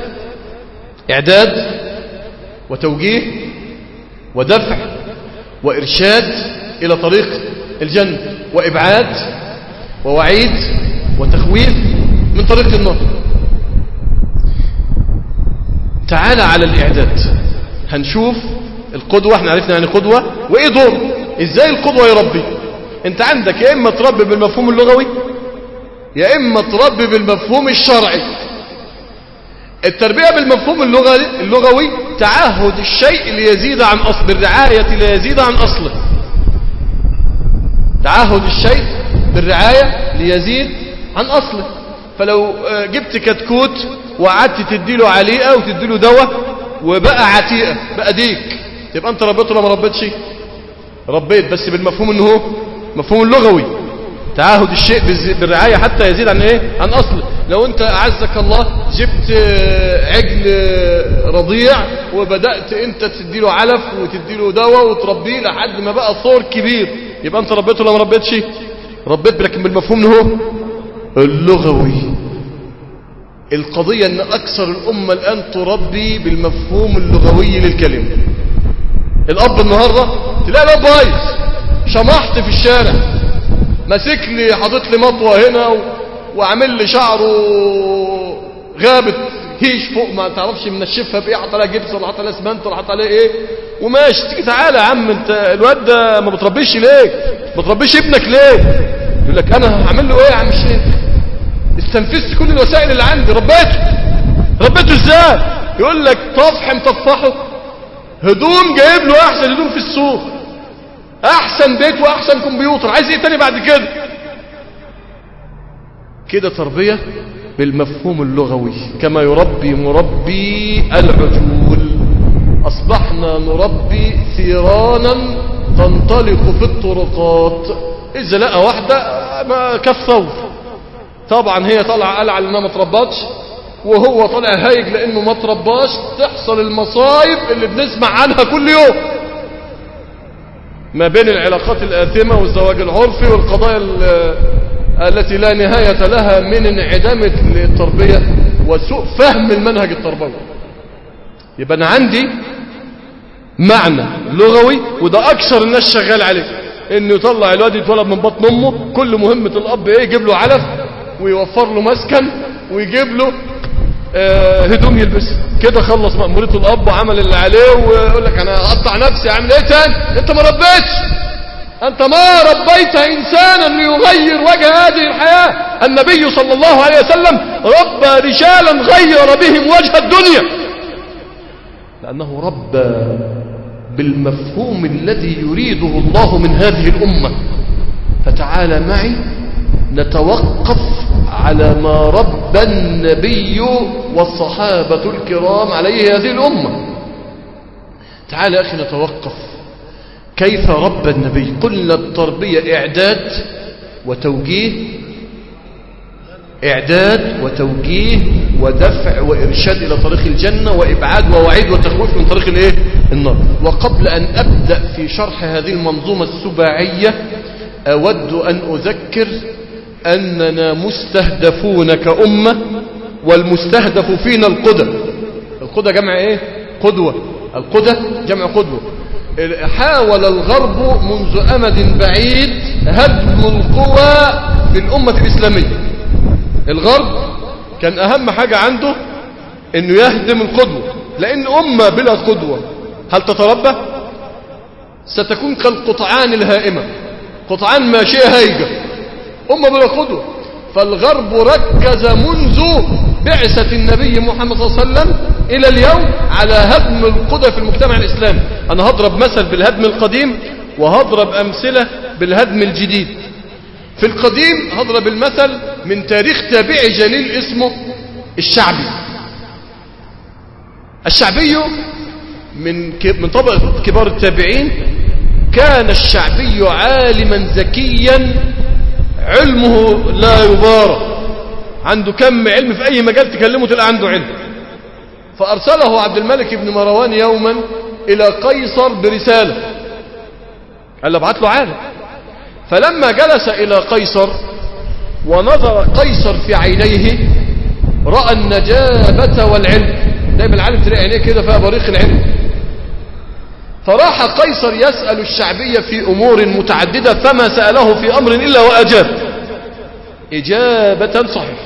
Speaker 1: إعداد وتوجيه ودفع وإرشاد إلى طريق الجنة وإبعاد ووعيد وتخويف من طريق النار تعالى على الإعداد هنشوف القدوة احنا عرفنا يعني قدوة وإيه دور إزاي القدوة يربي انت عندك يا إما تربي بالمفهوم اللغوي يا إما تربي بالمفهوم الشرعي التربية بالمفهوم اللغوي, اللغوي تعهد الشيء ليزيد عن أصل بالرعاية ليزيد عن أصله تعهد الشيء بالرعاية ليزيد عن أصله فلو جبت كتكوت وقعدت تديله عليقة وتديله دواء وبقى عتيقة بقى ديك تبقى انت ربيته ولا ما ربيتش ربيت بس بالمفهوم انه هو مفهوم اللغوي تعاهد الشيء بالرعاية حتى يزيد عن ايه عن اصله لو انت اعزك الله جبت عجل رضيع وبدأت انت تديله علف وتديله دواء وتربيه لحد ما بقى ثور كبير يبقى انت ربيته ولا ما ربيتش ربيت لكن بالمفهوم انه هو اللغوي القضية ان اكثر الامة الان تربي بالمفهوم اللغوي للكلمة الاب النهاردة تلاقي الاب بايظ شمحت في الشارع ماسك لي حاطط لي مطوة هنا و... وعامل لي شعره غابت هيش فوق ما تعرفش منشفها بايه حاط عليها جبس ولا حاط عليها اسمنت ولا حاط عليها ايه وماشي تيجي تعالى يا عم انت الواد ده ما بتربيش ليه ما بتربيش ابنك ليه يقول لك انا هعمل له ايه يا عم الشيخ استنفذت كل الوسائل اللي عندي ربيته ربيته ازاي يقول لك طفح مطفحه هدوم جايب له احسن هدوم في السوق احسن بيت واحسن كمبيوتر عايز ايه تاني بعد كده كده تربية بالمفهوم اللغوي كما يربي مربي العجول اصبحنا نربي ثيرانا تنطلق في الطرقات اذا لقى واحدة ما كالثور طبعا هي طالعة قلعة لانها ما تربطش وهو طالع هايج لانه ما ترباش تحصل المصايب اللي بنسمع عنها كل يوم ما بين العلاقات الآثمة والزواج العرفي والقضايا التي لا نهاية لها من انعدام التربية وسوء فهم المنهج التربوي يبقى أنا عندي معنى لغوي وده أكثر الناس شغال عليه إنه يطلع الواد يتولد من بطن أمه كل مهمة الأب إيه يجيب له علف ويوفر له مسكن ويجيب له آه هدوم يلبسها كده خلص مأموريته الأب وعمل اللي عليه ويقول لك أنا أقطع نفسي أعمل إيه تاني أنت ما ربيتش أنت ما ربيت إنسانا ليغير وجه هذه الحياة النبي صلى الله عليه وسلم ربى رجالا غير بهم وجه الدنيا لأنه ربى بالمفهوم الذي يريده الله من هذه الأمة فتعال معي نتوقف على ما ربى النبي والصحابة الكرام عليه هذه الأمة تعال يا أخي نتوقف كيف ربى النبي قلنا التربية إعداد وتوجيه إعداد وتوجيه ودفع وإرشاد إلى طريق الجنة وإبعاد ووعيد وتخويف من طريق الإيه؟ النار وقبل أن أبدأ في شرح هذه المنظومة السباعية أود أن أذكر أننا مستهدفون كأمة والمستهدف فينا القدى القدى جمع إيه؟ قدوة القدى جمع قدوة حاول الغرب منذ أمد بعيد هدم القوى في الأمة الإسلامية الغرب كان أهم حاجة عنده أنه يهدم القدوة لأن أمة بلا قدوة هل تتربى؟ ستكون كالقطعان الهائمة قطعان ماشية هايجة أمة بلا قدوة فالغرب ركز منذ بعثة النبي محمد صلى الله عليه وسلم إلى اليوم على هدم القدى في المجتمع الإسلامي أنا هضرب مثل بالهدم القديم وهضرب أمثلة بالهدم الجديد في القديم هضرب المثل من تاريخ تابعي جليل اسمه الشعبي الشعبي من من طبقة كبار التابعين كان الشعبي عالما ذكيا علمه لا يبارى عنده كم علم في أي مجال تكلمه تلقى عنده علم فأرسله عبد الملك بن مروان يوما إلى قيصر برسالة قال له ابعت له عالم فلما جلس إلى قيصر ونظر قيصر في عينيه رأى النجابة والعلم دايما العالم تلاقي عينيه كده فيها بريق العلم فراح قيصر يسأل الشعبية في أمور متعددة فما سأله في أمر إلا وأجاب إجابة صحيحة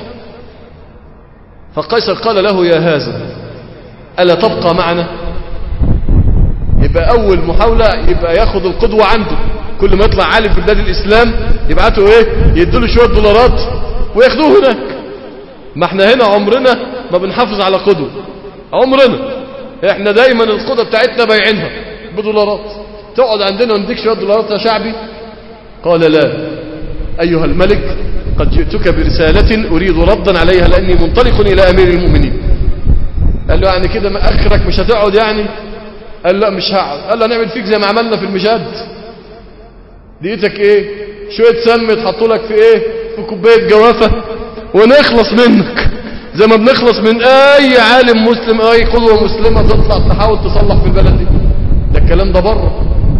Speaker 1: فقيصر قال له يا هذا ألا تبقى معنا يبقى أول محاولة يبقى ياخد القدوة عنده كل ما يطلع عالم في بلاد الإسلام يبعته إيه يدوله شوية دولارات وياخدوه هناك ما احنا هنا عمرنا ما بنحافظ على قدوة عمرنا احنا دايما القدوة بتاعتنا بايعينها بدولارات تقعد عندنا ونديك شوية دولارات يا شعبي قال لا أيها الملك قد جئتك برسالة أريد ردا عليها لأني منطلق إلى أمير المؤمنين قال له يعني كده ما أخرك مش هتقعد يعني قال لا مش هقعد قال له نعمل فيك زي ما عملنا في المشاد ديتك ايه شوية سم تحطوا لك في ايه في كوباية جوافة ونخلص منك زي ما بنخلص من اي عالم مسلم اي قدوة مسلمة تطلع تحاول تصلح في البلد دي ده الكلام ده بره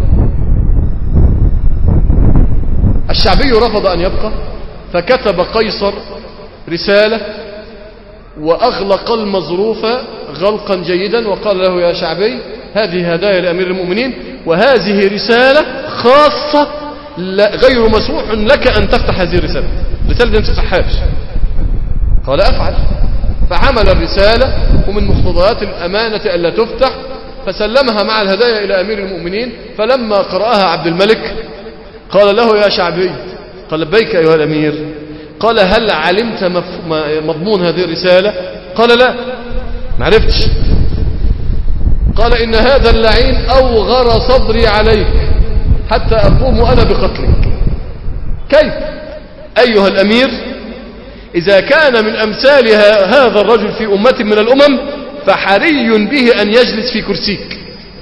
Speaker 1: الشعبي رفض ان يبقى فكتب قيصر رسالة واغلق المظروف غلقا جيدا وقال له يا شعبي هذه هدايا لأمير المؤمنين وهذه رسالة خاصة غير مسموح لك أن تفتح هذه الرسالة الرسالة دي ما تفتحهاش قال أفعل فحمل الرسالة ومن مقتضيات الأمانة ألا تفتح فسلمها مع الهدايا إلى أمير المؤمنين فلما قرأها عبد الملك قال له يا شعبي قال لبيك أيها الأمير قال هل علمت مضمون هذه الرسالة قال لا ما عرفتش قال إن هذا اللعين أوغر صدري عليك حتى أقوم أنا بقتلك كيف أيها الأمير إذا كان من أمثال هذا الرجل في أمة من الأمم فحري به أن يجلس في كرسيك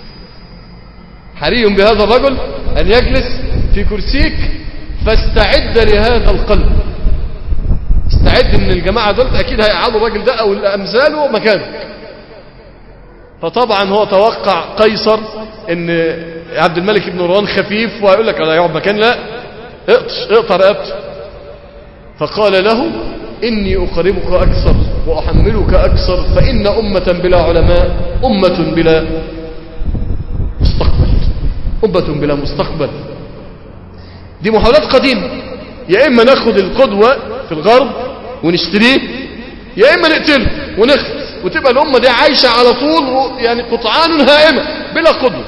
Speaker 1: حري بهذا الرجل أن يجلس في كرسيك فاستعد لهذا القلب استعد ان الجماعة دول أكيد هيقعدوا الراجل ده أو أمثاله مكانك فطبعا هو توقع قيصر ان عبد الملك بن مروان خفيف وهيقول لك انا يقعد مكان لا اقطش اقطع رقبته فقال له اني اقربك اكثر واحملك اكثر فان امه بلا علماء امه بلا مستقبل امه بلا مستقبل دي محاولات قديمه يا اما ناخد القدوه في الغرب ونشتريه يا اما نقتله ونخلص وتبقى الأمة دي عايشة على طول يعني قطعان هائمة بلا قدوة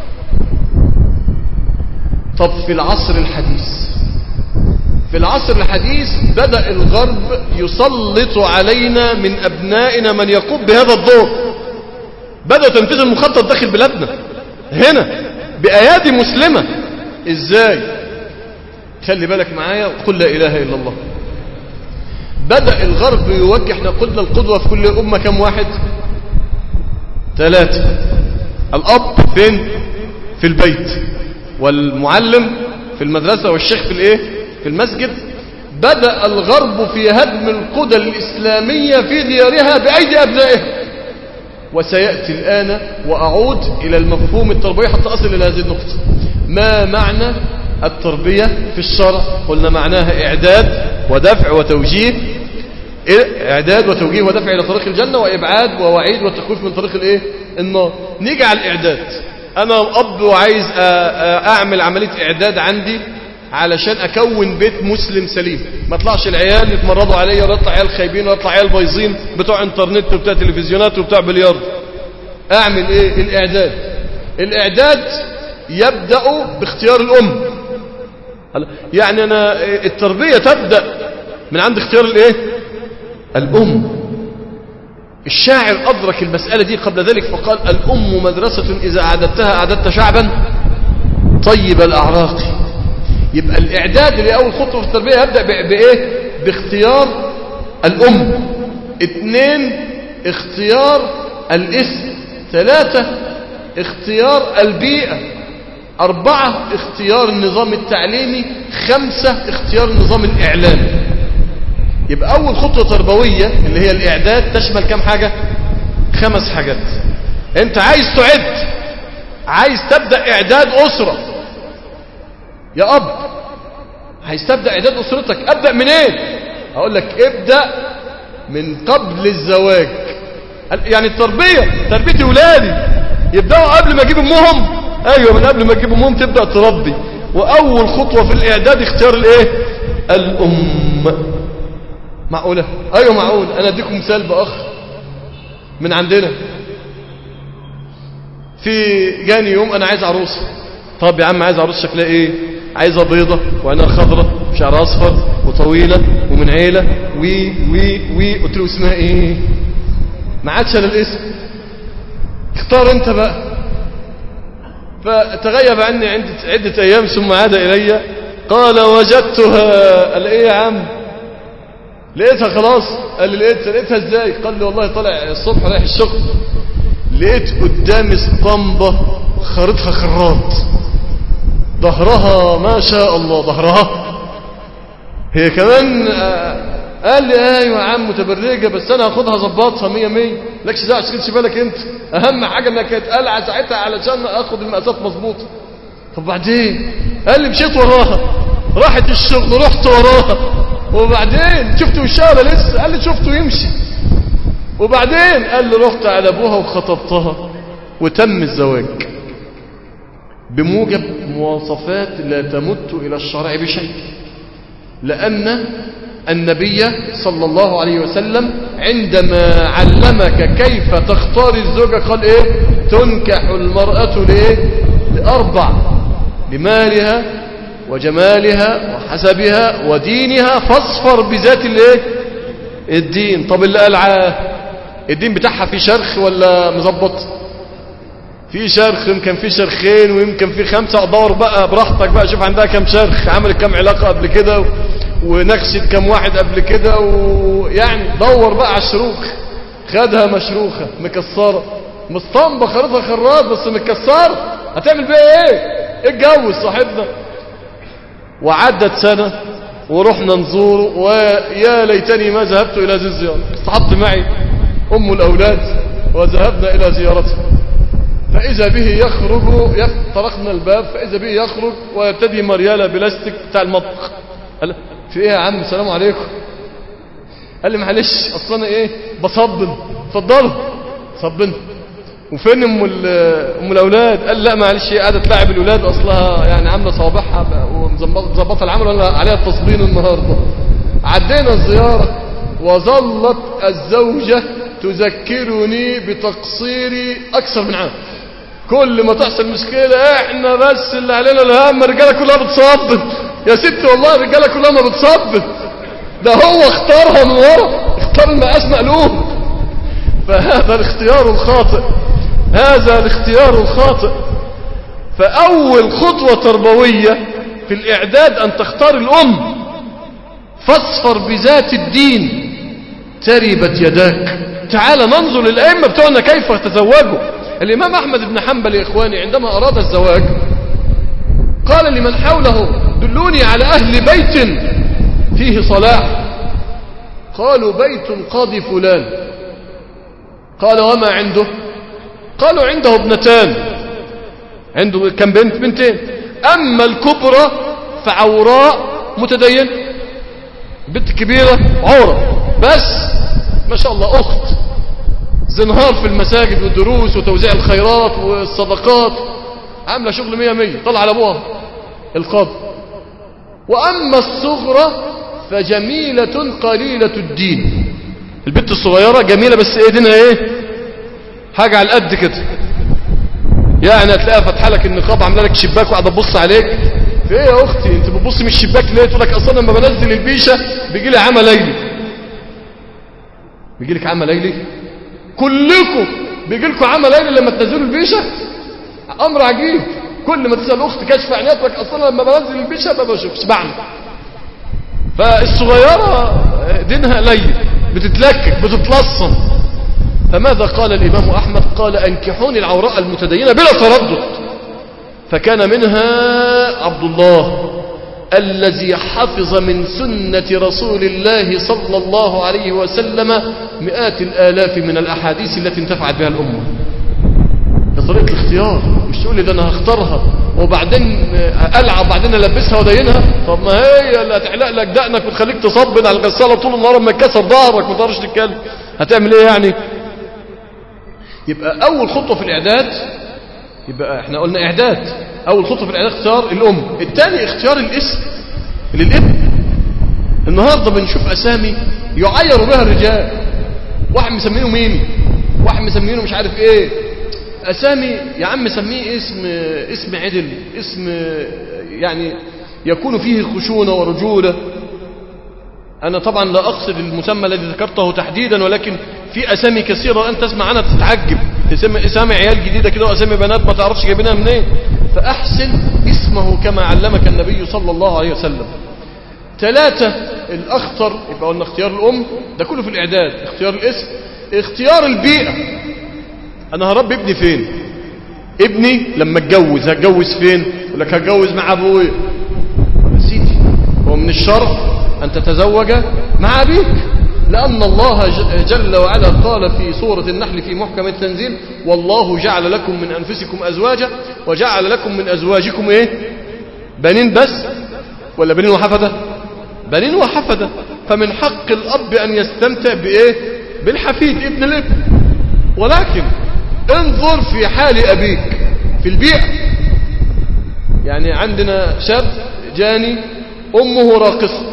Speaker 1: طب في العصر الحديث في العصر الحديث بدأ الغرب يسلط علينا من أبنائنا من يقوم بهذا الدور بدأ تنفيذ المخطط داخل بلادنا هنا بأيادي مسلمة ازاي خلي بالك معايا قل لا إله إلا الله بدأ الغرب يوجه احنا قلنا القدوة في كل أمة كم واحد ثلاثة الأب فين في البيت والمعلم في المدرسة والشيخ في الايه في المسجد بدأ الغرب في هدم القدى الإسلامية في ديارها بأيدي أبنائها وسيأتي الآن وأعود إلى المفهوم التربوي حتى أصل إلى هذه النقطة ما معنى التربية في الشرع قلنا معناها إعداد ودفع وتوجيه إعداد وتوجيه ودفع إلى طريق الجنة وإبعاد ووعيد وتخويف من طريق الإيه؟ النار نيجي على الإعداد أنا أب وعايز أعمل عملية إعداد عندي علشان أكون بيت مسلم سليم ما طلعش العيال يتمرضوا عليا ولا يطلع عيال خايبين ولا يطلع عيال بايظين بتوع انترنت وبتوع تلفزيونات وبتوع بليارد أعمل إيه الإعداد الإعداد يبدأ باختيار الأم يعني أنا التربية تبدأ من عند اختيار الايه الأم الشاعر أدرك المسألة دي قبل ذلك فقال الأم مدرسة إذا أعددتها أعددت شعبا طيب الأعراق يبقى الإعداد اللي أول خطوة في التربية يبدأ بإيه باختيار الأم اثنين اختيار الاسم ثلاثة اختيار البيئة أربعة اختيار النظام التعليمي خمسة اختيار النظام الإعلامي يبقى أول خطوة تربوية اللي هي الإعداد تشمل كم حاجة خمس حاجات أنت عايز تعد عايز تبدأ إعداد أسرة يا أب عايز تبدأ إعداد أسرتك أبدأ منين إيه؟ أقول لك ابدأ من قبل الزواج يعني التربية تربية ولادي يبدأوا قبل ما اجيب امهم ايوه من قبل ما اجيب امهم تبدأ تربي واول خطوة في الاعداد اختيار الايه الام معقولة ايوه معقول انا اديكم مثال باخ من عندنا في جاني يوم انا عايز عروسه طب يا عم عايز عروس شكلها ايه عايزه بيضة وعينها خضرة وشعرها اصفر وطويلة ومن عيلة وي وي وي قلت له اسمها ايه ما عادش انا الاسم اختار انت بقى فتغيب عني عدة, عدة ايام ثم عاد الي قال وجدتها قال ايه يا عم لقيتها خلاص قال لي لقيتها لقيتها ازاي قال لي والله طالع الصبح رايح الشغل لقيت قدامي اسطمبة خريطها خراط ظهرها ما شاء الله ظهرها هي كمان آه، قال لي ايوه يا عم متبرجه بس انا هاخدها ظبطها 100 100 لكش دعوه تشغلش بالك انت اهم حاجه انها كانت قلعه ساعتها علشان اخد المقاسات مظبوطه طب بعدين قال لي مشيت وراها راحت الشغل رحت وراها وبعدين شفت وشها ولا لسه قال لي شفته يمشي وبعدين قال لي رحت على ابوها وخطبتها وتم الزواج بموجب مواصفات لا تمت الى الشرع بشيء لان النبي صلى الله عليه وسلم عندما علمك كيف تختار الزوجة قال ايه تنكح المرأة ليه لأربع لمالها وجمالها وحسبها ودينها فاصفر بذات الايه الدين طب اللي قال الدين بتاعها في شرخ ولا مظبط في شرخ يمكن في شرخين ويمكن في خمسة ادور بقى براحتك بقى شوف عندها كم شرخ عملت كم علاقة قبل كده ونكشت كم واحد قبل كده ويعني دور بقى على الشروخ خدها مشروخة مكسرة مصطنبة خريطها خراط بس مكسرة هتعمل بيها ايه اتجوز صاحبنا وعدت سنة ورحنا نزوره ويا ليتني ما ذهبت إلى هذه الزيارة اصطحبت معي أم الأولاد وذهبنا إلى زيارته فإذا به يخرج طرقنا الباب فإذا به يخرج ويبتدي مريالة بلاستيك بتاع المطبخ في ايه يا عم السلام عليكم قال لي معلش اصل انا ايه بصبن اتفضلوا صبن وفين ام ام الاولاد قال لا معلش هي قاعده تلعب الاولاد اصلها يعني عامله صوابعها ومظبطه العمل وانا عليها التصبين النهارده عدينا الزياره وظلت الزوجه تذكرني بتقصيري اكثر من عام كل ما تحصل مشكله احنا بس اللي علينا الهم الرجاله كلها بتصبن يا ست والله الرجاله كلها ما بتصبت ده هو اختارها من ورا اختار المقاس مقلوب فهذا الاختيار الخاطئ هذا الاختيار الخاطئ فأول خطوة تربوية في الإعداد أن تختار الأم فاصفر بذات الدين تربت يداك تعال ننظر للأئمة بتوعنا كيف تزوجوا الإمام أحمد بن حنبل يا إخواني عندما أراد الزواج قال لمن حوله دلوني على أهل بيت فيه صلاح قالوا بيت قاضي فلان قال وما عنده قالوا عنده ابنتان عنده كم بنت بنتين أما الكبرى فعوراء متدين بنت كبيرة عورة بس ما شاء الله أخت زنهار في المساجد والدروس وتوزيع الخيرات والصدقات عاملة شغل مية مية طلع على أبوها القاضي وأما الصغرى فجميلة قليلة الدين البنت الصغيرة جميلة بس ايه دينها ايه حاجة على القد كده يعني هتلاقيها فاتحه لك النقاب عامله لك شباك وقاعده تبص عليك في ايه يا اختي انت بتبص من الشباك ليه تقول لك اصلا لما بنزل البيشه بيجي لي عمى ليلي بيجي لك عمى ليلي كلكم بيجي لكم عمى ليلي لما تنزلوا البيشه امر عجيب كل ما تسال اخت كشف عينيها تقول لك اصلا لما بنزل البيشه ما بشوفش بعمل فالصغيره دينها ليل بتتلكك بتتلصم فماذا قال الإمام أحمد قال أنكحوني العوراء المتدينة بلا تردد فكان منها عبد الله الذي حفظ من سنة رسول الله صلى الله عليه وسلم مئات الآلاف من الأحاديث التي انتفعت بها الأمة بطريقة الاختيار مش تقول لي ده أنا هختارها وبعدين ألعب بعدين ألبسها ودينها طب ما هي اللي هتحلق لك دقنك وتخليك تصبن على الغسالة طول النهار لما تكسر ظهرك ما تقدرش تتكلم هتعمل ايه يعني يبقى أول خطوة في الإعداد يبقى احنا قلنا إعداد أول خطوة في الإعداد اختيار الأم الثاني اختيار الاسم للابن النهاردة بنشوف أسامي يعير بها الرجال واحد مسمينه ميمي واحد مسمينه مش عارف ايه أسامي يا عم سميه اسم اسم عدل اسم يعني يكون فيه خشونة ورجولة أنا طبعا لا أقصد المسمى الذي ذكرته تحديدا ولكن في أسامي كثيرة أنت تسمع عنها تتعجب تسمى أسامي عيال جديدة كده وأسامي بنات ما تعرفش جايبينها منين فأحسن اسمه كما علمك النبي صلى الله عليه وسلم ثلاثة الأخطر يبقى قلنا اختيار الأم ده كله في الإعداد اختيار الاسم اختيار البيئة أنا هربي ابني فين ابني لما اتجوز هتجوز فين يقول لك هتجوز مع أبوي سيدي هو من الشرع أن تتزوج مع أبيك لأن الله جل وعلا قال في سورة النحل في محكم التنزيل والله جعل لكم من أنفسكم أزواجا وجعل لكم من أزواجكم إيه بنين بس ولا بنين وحفدة بنين وحفدة فمن حق الأب أن يستمتع بإيه بالحفيد ابن الابن ولكن انظر في حال أبيك في البيئة يعني عندنا شاب جاني أمه راقصة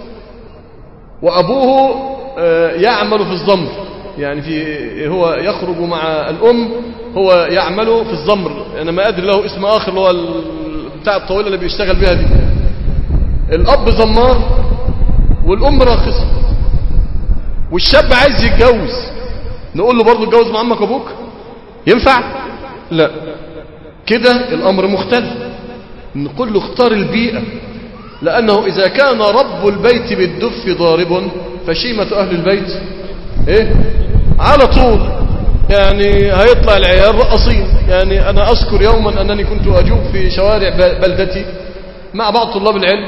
Speaker 1: وأبوه يعمل في الزمر يعني في هو يخرج مع الأم هو يعمل في الزمر أنا ما أدري له اسم آخر اللي هو بتاع الطويلة اللي بيشتغل بها دي الأب زمار والأم راقصة والشاب عايز يتجوز نقول له برضه اتجوز مع أمك وأبوك ينفع لا كده الأمر مختلف نقول له اختار البيئة لأنه إذا كان رب البيت بالدف ضارب فشيمة أهل البيت إيه على طول يعني هيطلع العيال رقصين يعني أنا أذكر يوما أنني كنت أجوب في شوارع بلدتي مع بعض طلاب العلم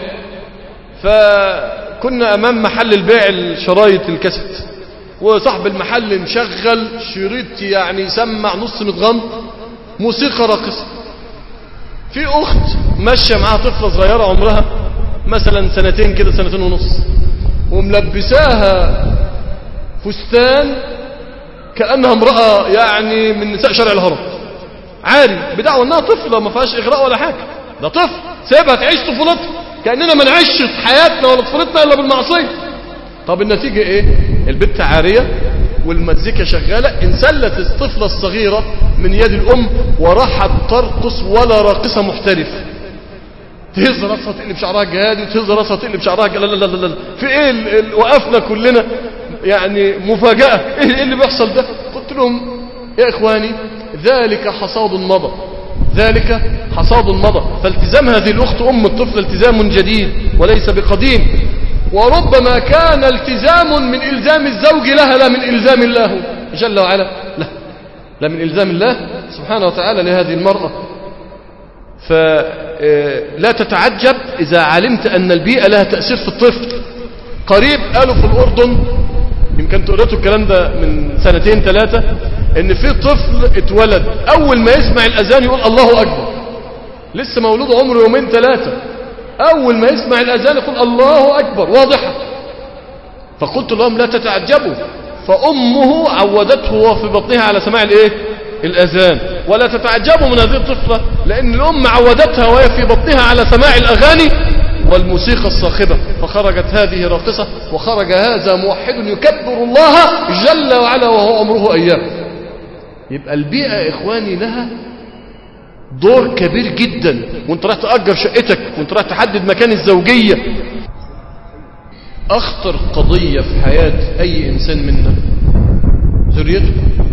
Speaker 1: فكنا أمام محل البيع الشرايط الكاسيت وصاحب المحل مشغل شريط يعني سمع نص متغم موسيقى راقصة في أخت ماشية معاها طفلة صغيرة عمرها مثلا سنتين كده سنتين ونص وملبساها فستان كأنها امرأة يعني من نساء شرع الهرم عاري بدعوى انها طفلة ما فيهاش اغراء ولا حاجة ده طفل سيبها تعيش طفولتها كأننا ما نعيش حياتنا ولا طفولتنا الا بالمعصية طب النتيجة ايه البت عارية والمزيكا شغالة انسلت الطفلة الصغيرة من يد الام وراحت ترقص ولا راقصة محترف تهز راسها تقلب شعرها جهادي وتهز راسها تقلب شعرها لا لا لا لا في ايه ال... ال... وقفنا كلنا يعني مفاجأة ايه اللي بيحصل ده قلت لهم يا اخواني ذلك حصاد مضى ذلك حصاد مضى فالتزام هذه الاخت ام الطفل التزام جديد وليس بقديم وربما كان التزام من الزام الزوج لها لا من الزام الله جل وعلا لا لا من الزام الله سبحانه وتعالى لهذه المرأة فلا تتعجب إذا علمت أن البيئة لها تأثير في الطفل قريب قالوا في الأردن يمكن قريتوا الكلام ده من سنتين ثلاثة ان في طفل اتولد اول ما يسمع الاذان يقول الله اكبر لسه مولود عمره يومين ثلاثة اول ما يسمع الاذان يقول الله اكبر واضحة فقلت لهم لا تتعجبوا فامه عودته وهو في بطنها على سماع الايه الاذان ولا تتعجبوا من هذه الطفلة لان الام عودتها وهي في بطنها على سماع الاغاني والموسيقى الصاخبة فخرجت هذه راقصة وخرج هذا موحد يكبر الله جل وعلا وهو عمره أيام يبقى البيئة إخواني لها دور كبير جدا وانت رايح تأجر شقتك وانت رايح تحدد مكان الزوجية اخطر قضية في حياة اي انسان منا ذريته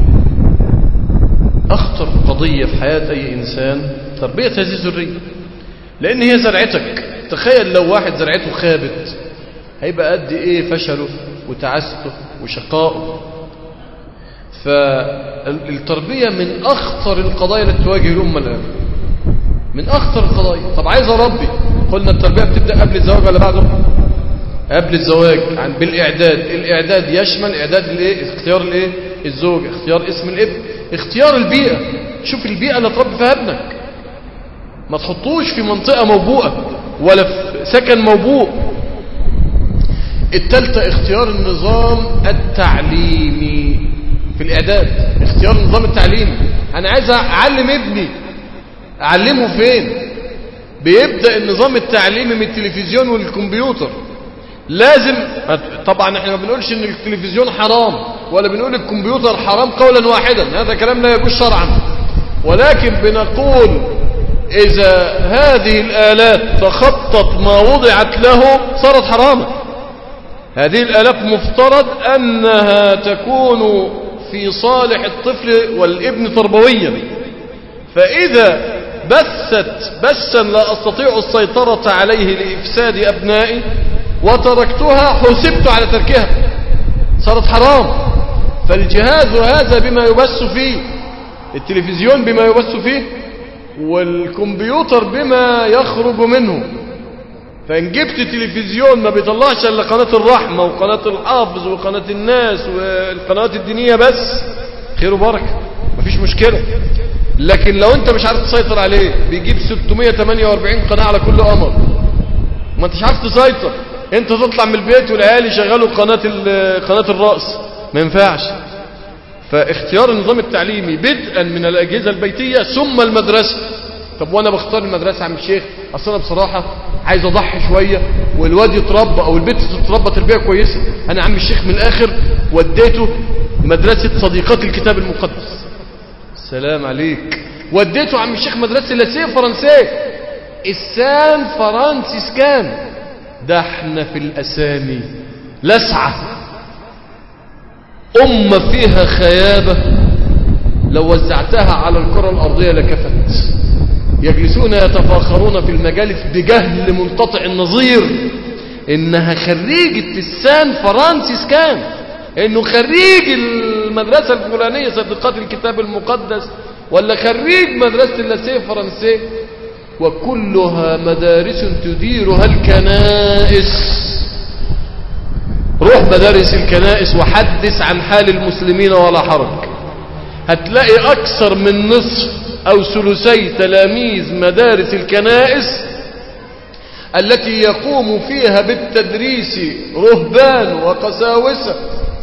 Speaker 1: اخطر قضية في حياة اي انسان تربية هذه الذرية لان هي زرعتك تخيل لو واحد زرعته خابت هيبقى قد ايه فشله وتعسته وشقائه فالتربية من أخطر القضايا التي تواجه الأمة الآن من أخطر القضايا طب عايز أربي قلنا التربية بتبدأ قبل الزواج ولا بعده قبل الزواج عن بالإعداد الإعداد يشمل إعداد الإيه اختيار الإيه الزوج اختيار اسم الابن اختيار البيئة شوف البيئة اللي تربي فيها ابنك ما تحطوش في منطقة موبوءة ولا في سكن موبوء التالتة اختيار النظام التعليمي في الإعداد اختيار النظام التعليمي أنا عايز أعلم ابني أعلمه فين بيبدأ النظام التعليمي من التلفزيون والكمبيوتر لازم طبعا احنا ما بنقولش ان التلفزيون حرام ولا بنقول الكمبيوتر حرام قولا واحدا هذا كلام لا يجوز شرعا ولكن بنقول اذا هذه الالات تخطط ما وضعت له صارت حراما هذه الالات مفترض انها تكون في صالح الطفل والابن تربويا فاذا بثت بثا لا استطيع السيطرة عليه لافساد ابنائي وتركتها حسبت على تركها صارت حرام فالجهاز هذا بما يبث فيه التلفزيون بما يبث فيه والكمبيوتر بما يخرج منه فإن جبت تلفزيون ما بيطلعش إلا قناة الرحمة وقناة الحافظ وقناة الناس والقنوات الدينية بس خير وبركة مفيش مشكلة لكن لو انت مش عارف تسيطر عليه بيجيب 648 قناة على كل قمر ما انتش عارف تسيطر انت تطلع من البيت والعيال يشغلوا قناة قناة الرأس ما ينفعش فاختيار النظام التعليمي بدءا من الأجهزة البيتية ثم المدرسة طب وانا بختار المدرسة عم الشيخ اصل انا بصراحة عايز اضحي شوية والواد يتربى او البنت تتربى تربية كويسة انا عم الشيخ من الاخر وديته مدرسة صديقات الكتاب المقدس سلام عليك وديته عم الشيخ مدرسة لاسيه فرنسيه السان فرانسيسكان ده احنا في الاسامي لسعة امة فيها خيابة لو وزعتها على الكرة الارضية لكفت يجلسون يتفاخرون في المجالس بجهل منقطع النظير انها خريجة السان فرانسيسكان انه خريج المدرسة الفلانية صديقات الكتاب المقدس ولا خريج مدرسة اللاسيه فرنسيه وكلها مدارس تديرها الكنائس روح مدارس الكنائس وحدث عن حال المسلمين ولا حرج هتلاقي أكثر من نصف أو ثلثي تلاميذ مدارس الكنائس التي يقوم فيها بالتدريس رهبان وقساوسة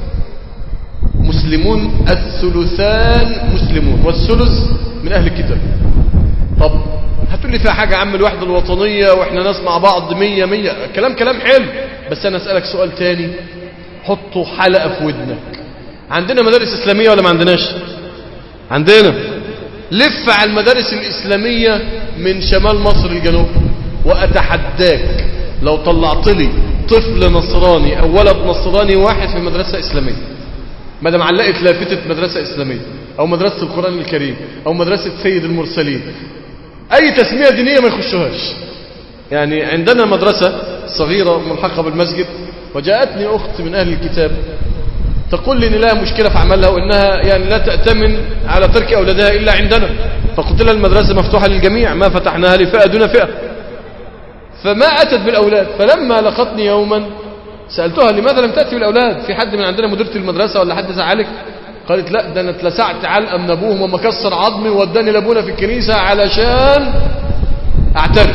Speaker 1: مسلمون الثلثان مسلمون والثلث من أهل الكتاب طب هتقول لي فيها حاجة عم الوحدة الوطنية واحنا ناس مع بعض مية مية كلام كلام حلو بس انا اسألك سؤال تاني حطوا حلقة في ودنك عندنا مدارس اسلامية ولا ما عندناش عندنا لف على المدارس الاسلامية من شمال مصر الجنوب واتحداك لو طلعت لي طفل نصراني او ولد نصراني واحد في مدرسة اسلامية ما دام علقت لافتة مدرسة اسلامية او مدرسة القرآن الكريم او مدرسة سيد المرسلين اي تسمية دينية ما يخشوهاش يعني عندنا مدرسة صغيرة ملحقة بالمسجد وجاءتني اخت من اهل الكتاب تقول لي ان لها مشكلة في عملها وانها يعني لا تأتمن على ترك اولادها الا عندنا فقلت لها المدرسة مفتوحة للجميع ما فتحناها لفئة دون فئة فما اتت بالاولاد فلما لقتني يوما سألتها لماذا لم تأتي بالاولاد في حد من عندنا مديرة المدرسة ولا حد زعلك قالت لا ده انا اتلسعت علقه من ابوهم ومكسر عظمي ووداني لابونا في الكنيسه علشان اعترف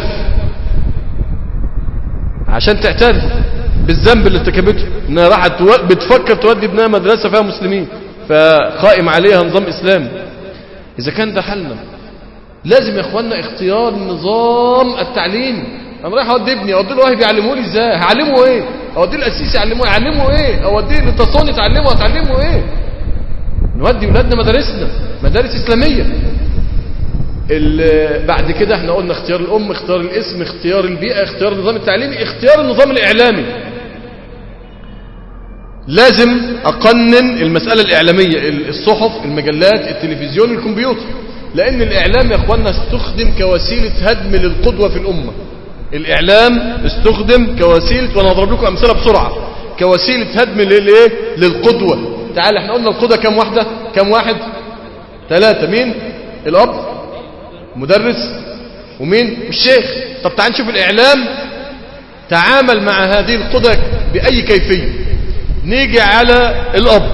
Speaker 1: عشان تعترف بالذنب اللي ارتكبته انها راحت بتفكر تودي ابنها مدرسه فيها مسلمين فقائم عليها نظام اسلامي اذا كان ده حلنا لازم يا اخوانا اختيار النظام التعليمي انا رايح اودي ابني اودي له واحد يعلمه لي ازاي هعلمه ايه اوديه الاسيسي يعلمه يعلمه ايه اوديه للتصوني تعلمه هتعلمه ايه نودي ولادنا مدارسنا مدارس إسلامية بعد كده احنا قلنا اختيار الام اختيار الاسم اختيار البيئة اختيار النظام التعليمي اختيار النظام الاعلامي لازم اقنن المسألة الاعلامية الصحف المجلات التلفزيون الكمبيوتر لان الاعلام يا اخوانا استخدم كوسيلة هدم للقدوة في الامة الاعلام استخدم كوسيلة وانا اضرب لكم امثلة بسرعة كوسيلة هدم للايه للقدوة تعال احنا قلنا القدوة كم واحدة كم واحد ثلاثة مين الاب مدرس ومين الشيخ طب تعال نشوف الاعلام تعامل مع هذه القدوة باي كيفية نيجي على الاب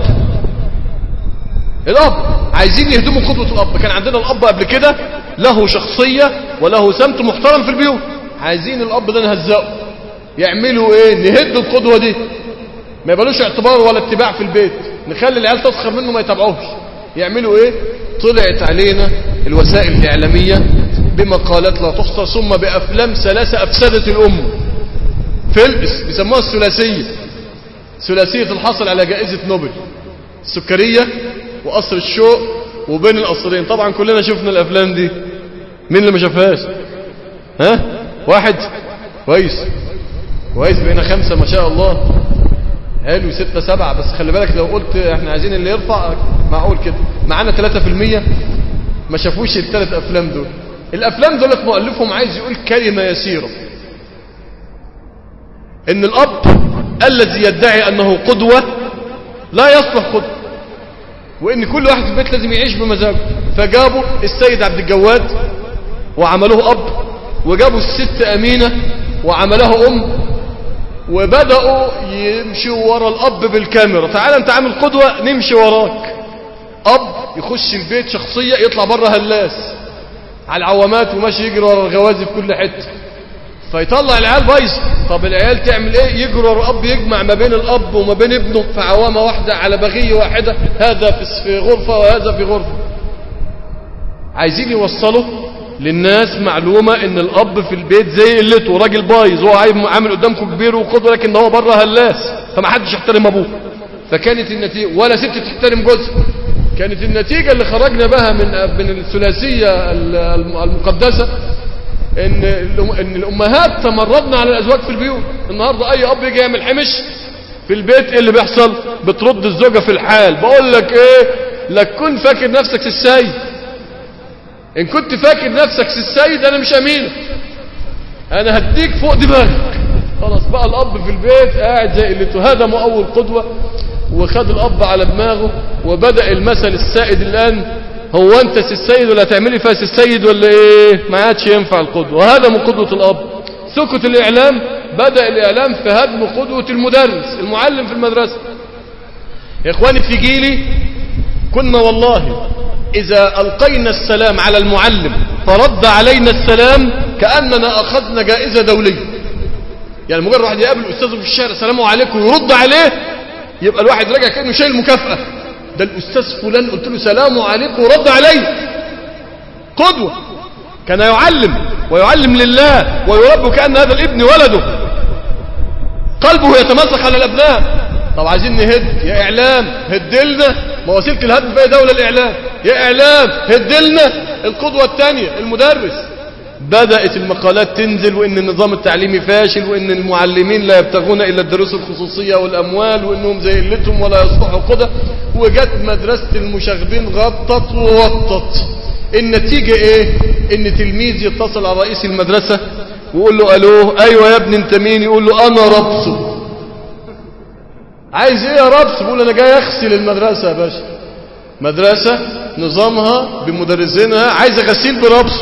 Speaker 1: الاب عايزين يهدموا قدوة الاب كان عندنا الاب قبل كده له شخصية وله سمت محترم في البيوت عايزين الاب ده نهزقه يعملوا ايه نهد القدوة دي ما يبقالوش اعتبار ولا اتباع في البيت نخلي العيال تسخر منه ما يتابعوش يعملوا ايه طلعت علينا الوسائل الاعلامية بمقالات لا تحصى ثم بافلام ثلاثة افسدت الام فيلم بيسموها الثلاثية ثلاثية الحصل على جائزة نوبل السكرية وقصر الشوق وبين القصرين طبعا كلنا شفنا الافلام دي مين اللي ما شافهاش ها واحد كويس كويس بقينا خمسة ما شاء الله حلو ستة سبعة بس خلي بالك لو قلت احنا عايزين اللي يرفع معقول كده معانا ثلاثة في المية ما شافوش الثلاث افلام دول الافلام دولت مؤلفهم عايز يقول كلمة يسيرة ان الاب الذي يدعي انه قدوة لا يصلح قدوة وان كل واحد في البيت لازم يعيش بمزاجه فجابوا السيد عبد الجواد وعملوه اب وجابوا الست امينة وعملها ام وبدأوا يمشوا ورا الاب بالكاميرا تعال انت عامل قدوة نمشي وراك اب يخش البيت شخصية يطلع بره هلاس على العوامات وماشي يجري ورا الغوازي في كل حتة فيطلع العيال بايظ طب العيال تعمل ايه يجري ورا الاب يجمع ما بين الاب وما بين ابنه في عوامة واحدة على بغية واحدة هذا في غرفة وهذا في غرفة عايزين يوصلوا للناس معلومة ان الاب في البيت زي قلته راجل بايظ هو عامل قدامكم كبير وقدوة لكن هو بره هلاس فما حدش يحترم ابوه فكانت النتيجة ولا ست تحترم جوزها كانت النتيجة اللي خرجنا بها من من الثلاثية المقدسة ان ان الامهات تمردنا على الازواج في البيوت النهارده اي اب يجي يعمل حمش في البيت ايه اللي بيحصل بترد الزوجة في الحال بقول لك ايه لك كن فاكر نفسك السيد ان كنت فاكر نفسك السيد انا مش امينك انا هديك فوق دماغك خلاص بقى الاب في البيت قاعد زي اللي هدموا اول قدوة وخد الاب على دماغه وبدأ المثل السائد الان هو انت السيد ولا تعملي فاس السيد ولا ايه ما عادش ينفع القدوة وهذا من قدوة الاب سكت الاعلام بدأ الاعلام في هدم قدوة المدرس المعلم في المدرسة يا اخواني في جيلي كنا والله إذا ألقينا السلام على المعلم فرد علينا السلام كأننا أخذنا جائزة دولية يعني مجرد واحد يقابل أستاذه في الشارع السلام عليكم ويرد عليه يبقى الواحد راجع كأنه شايل مكافأة ده الأستاذ فلان قلت له سلام عليكم ورد عليه قدوة كان يعلم ويعلم لله ويرب كأن هذا الابن ولده قلبه يتمسخ على الأبناء طب عايزين نهد يا إعلام هدلنا ما وسيلة الهدم في دولة الإعلام يا إعلام هدلنا القدوة الثانية المدرس بدأت المقالات تنزل وإن النظام التعليمي فاشل وإن المعلمين لا يبتغون إلا الدروس الخصوصية والأموال وإنهم زي قلتهم ولا يصلحوا قدة وجت مدرسة المشاغبين غطت ووطت النتيجة إيه إن تلميذ يتصل على رئيس المدرسة ويقول له ألوه أيوة يا ابني انت مين يقول له أنا ربصه عايز ايه يا ربص بيقول انا جاي اغسل المدرسة يا باشا مدرسة نظامها بمدرسينها عايز غسيل بربص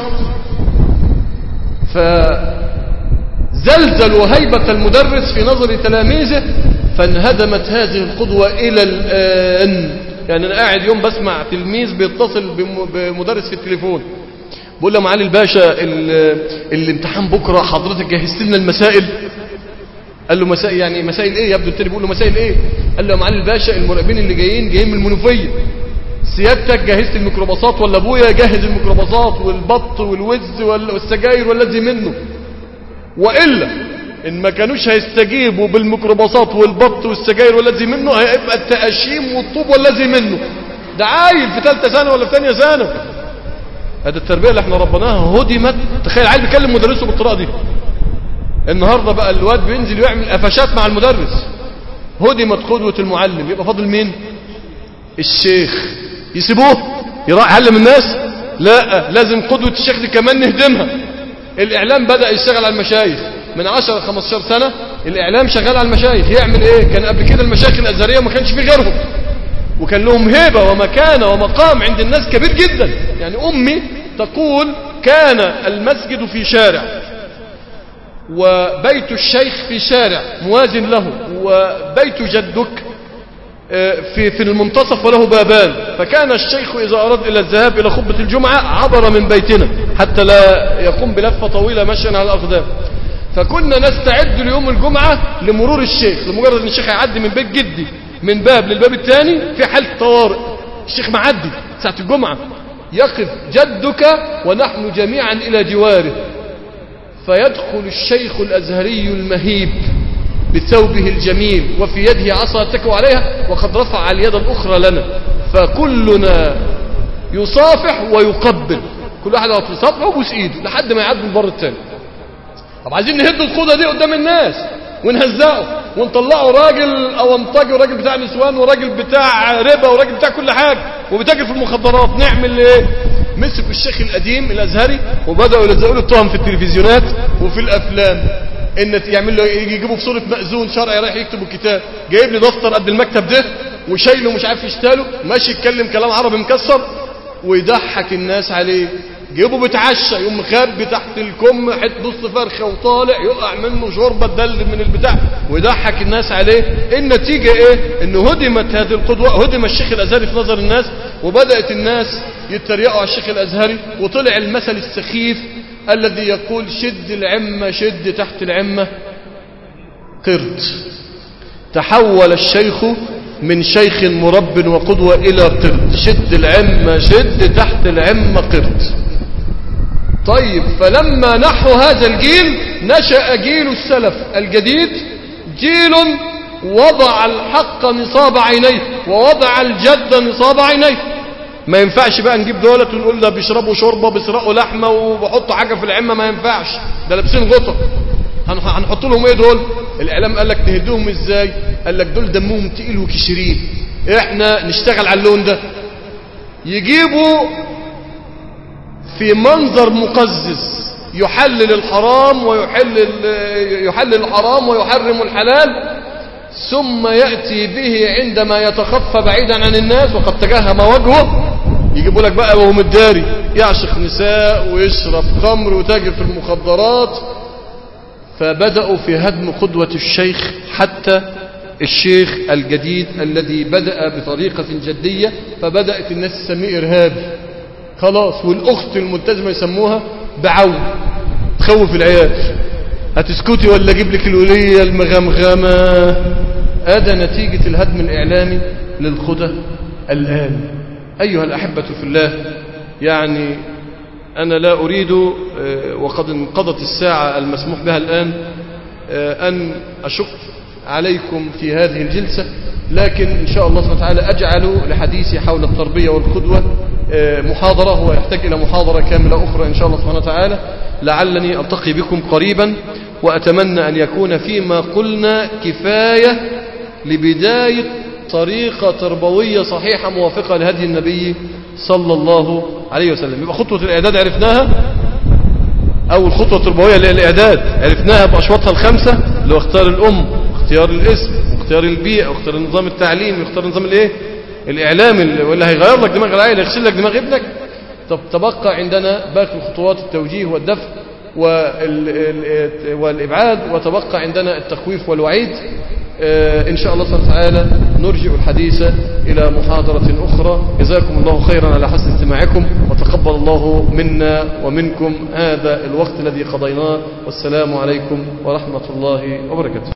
Speaker 1: فزلزلوا هيبة المدرس في نظر تلاميذه فانهدمت هذه القدوة الى الان يعني انا قاعد يوم بسمع تلميذ بيتصل بمدرس في التليفون بقول له معالي الباشا الامتحان بكرة حضرتك جهزت لنا المسائل قال له مسائل يعني مسائل ايه يبدو التاني بيقول له مسائل ايه قال له يا معالي الباشا المراقبين اللي جايين جايين من المنوفيه سيادتك جهزت الميكروباصات ولا ابويا جهز الميكروباصات والبط والوز والسجاير والذي منه والا ان ما كانوش هيستجيبوا بالميكروباصات والبط والسجاير والذي منه هيبقى التقاشيم والطوب والذي منه ده عايل في ثالثه سنه ولا في ثانيه سنه هذه التربية اللي احنا ربناها هدمت تخيل عيل بيكلم مدرسه بالطريقة دي النهاردة بقى الواد بينزل ويعمل قفشات مع المدرس هدمت قدوة المعلم يبقى فاضل مين الشيخ يسيبوه يراعي يعلم الناس لا لازم قدوة الشيخ دي كمان نهدمها الإعلام بدأ يشتغل على المشايخ من 10 15 سنة الإعلام شغال على المشايخ يعمل إيه كان قبل كده المشايخ الأزهرية ما كانش في غيرهم وكان لهم هيبة ومكانة ومقام عند الناس كبير جدا يعني أمي تقول كان المسجد في شارع وبيت الشيخ في شارع موازن له وبيت جدك في في المنتصف وله بابان فكان الشيخ إذا أراد إلى الذهاب إلى خطبة الجمعة عبر من بيتنا حتى لا يقوم بلفة طويلة مشيا على الأقدام فكنا نستعد ليوم الجمعة لمرور الشيخ لمجرد أن الشيخ يعدي من بيت جدي من باب للباب الثاني في حالة طوارئ الشيخ معدي ساعة الجمعة يقف جدك ونحن جميعا إلى جواره فيدخل الشيخ الأزهري المهيب بثوبه الجميل وفي يده عصا تكو عليها وقد رفع اليد الأخرى لنا فكلنا يصافح ويقبل كل واحد يصافح ويبوس ايده لحد ما يعدي البر الثاني طب عايزين نهد الخوضه دي قدام الناس ونهزقه ونطلعه راجل اونطاجي وراجل بتاع نسوان وراجل بتاع ربا وراجل بتاع كل حاجه وبتاجر في المخدرات نعمل ايه مسكوا الشيخ القديم الازهري وبداوا يلزقوا له التهم في التلفزيونات وفي الافلام ان يعمل له يجيبه في صوره مأذون شرعي رايح يكتب الكتاب جايب لي دفتر قد المكتب ده وشايله مش عارف يشتاله ماشي يتكلم كلام عربي مكسر ويضحك الناس عليه جيبه بيتعشى يقوم مخبي تحت الكم حته نص فرخه وطالع يقع منه شوربه تدل من البتاع ويضحك الناس عليه النتيجه ايه ان هدمت هذه القدوه هدم الشيخ الازهري في نظر الناس وبدات الناس يتريقوا على الشيخ الازهري وطلع المثل السخيف الذي يقول شد العمه شد تحت العمه قرد تحول الشيخ من شيخ مرب وقدوة إلى قرد شد العمة شد تحت العمة قرد طيب فلما نحو هذا الجيل نشأ جيل السلف الجديد جيل وضع الحق نصاب عينيه ووضع الجد نصاب عينيه ما ينفعش بقى نجيب دولة ونقول ده بيشربوا شوربة بيسرقوا لحمة وبحطوا حاجة في العمة ما ينفعش ده لابسين غطا هنحط لهم ايه دول الاعلام قال لك نهدوهم ازاي قال لك دول دمهم تقيل وكشرين احنا نشتغل على اللون ده يجيبوا في منظر مقزز يحلل الحرام ويحلل يحلل الحرام ويحرم الحلال ثم يأتي به عندما يتخفى بعيدا عن الناس وقد تجهم وجهه يجيبوا لك بقى وهو مداري يعشق نساء ويشرب خمر وتاجر في المخدرات فبدأوا في هدم قدوة الشيخ حتى الشيخ الجديد الذي بدأ بطريقة جدية فبدأت الناس تسميه إرهابي خلاص والأخت الملتزمة يسموها بعون تخوف العيال هتسكتي ولا اجيب لك الولية المغمغمة هذا نتيجة الهدم الإعلامي للخدى الآن أيها الأحبة في الله يعني أنا لا أريد وقد انقضت الساعة المسموح بها الآن أن أشق عليكم في هذه الجلسة لكن إن شاء الله سبحانه وتعالى أجعل لحديثي حول التربية والقدوة محاضرة هو يحتاج إلى محاضرة كاملة أخرى إن شاء الله سبحانه وتعالى لعلني ألتقي بكم قريبا وأتمنى أن يكون فيما قلنا كفاية لبداية طريقة تربوية صحيحة موافقة لهدي النبي صلى الله عليه وسلم يبقى خطوة الإعداد عرفناها أول خطوة تربوية اللي هي الإعداد عرفناها بأشواطها الخمسة اللي هو اختيار الأم اختيار الاسم واختيار البيئة واختيار النظام التعليمي واختيار النظام الايه الإعلام اللي هيغير لك دماغ العائلة يغسل لك دماغ ابنك طب تبقى عندنا باقي الخطوات التوجيه والدفع والإبعاد وتبقى عندنا التخويف والوعيد إن شاء الله سبحانه وتعالى نرجع الحديث إلى محاضرة أخرى جزاكم الله خيرا على حسن استماعكم وتقبل الله منا ومنكم هذا الوقت الذي قضيناه والسلام عليكم ورحمة الله وبركاته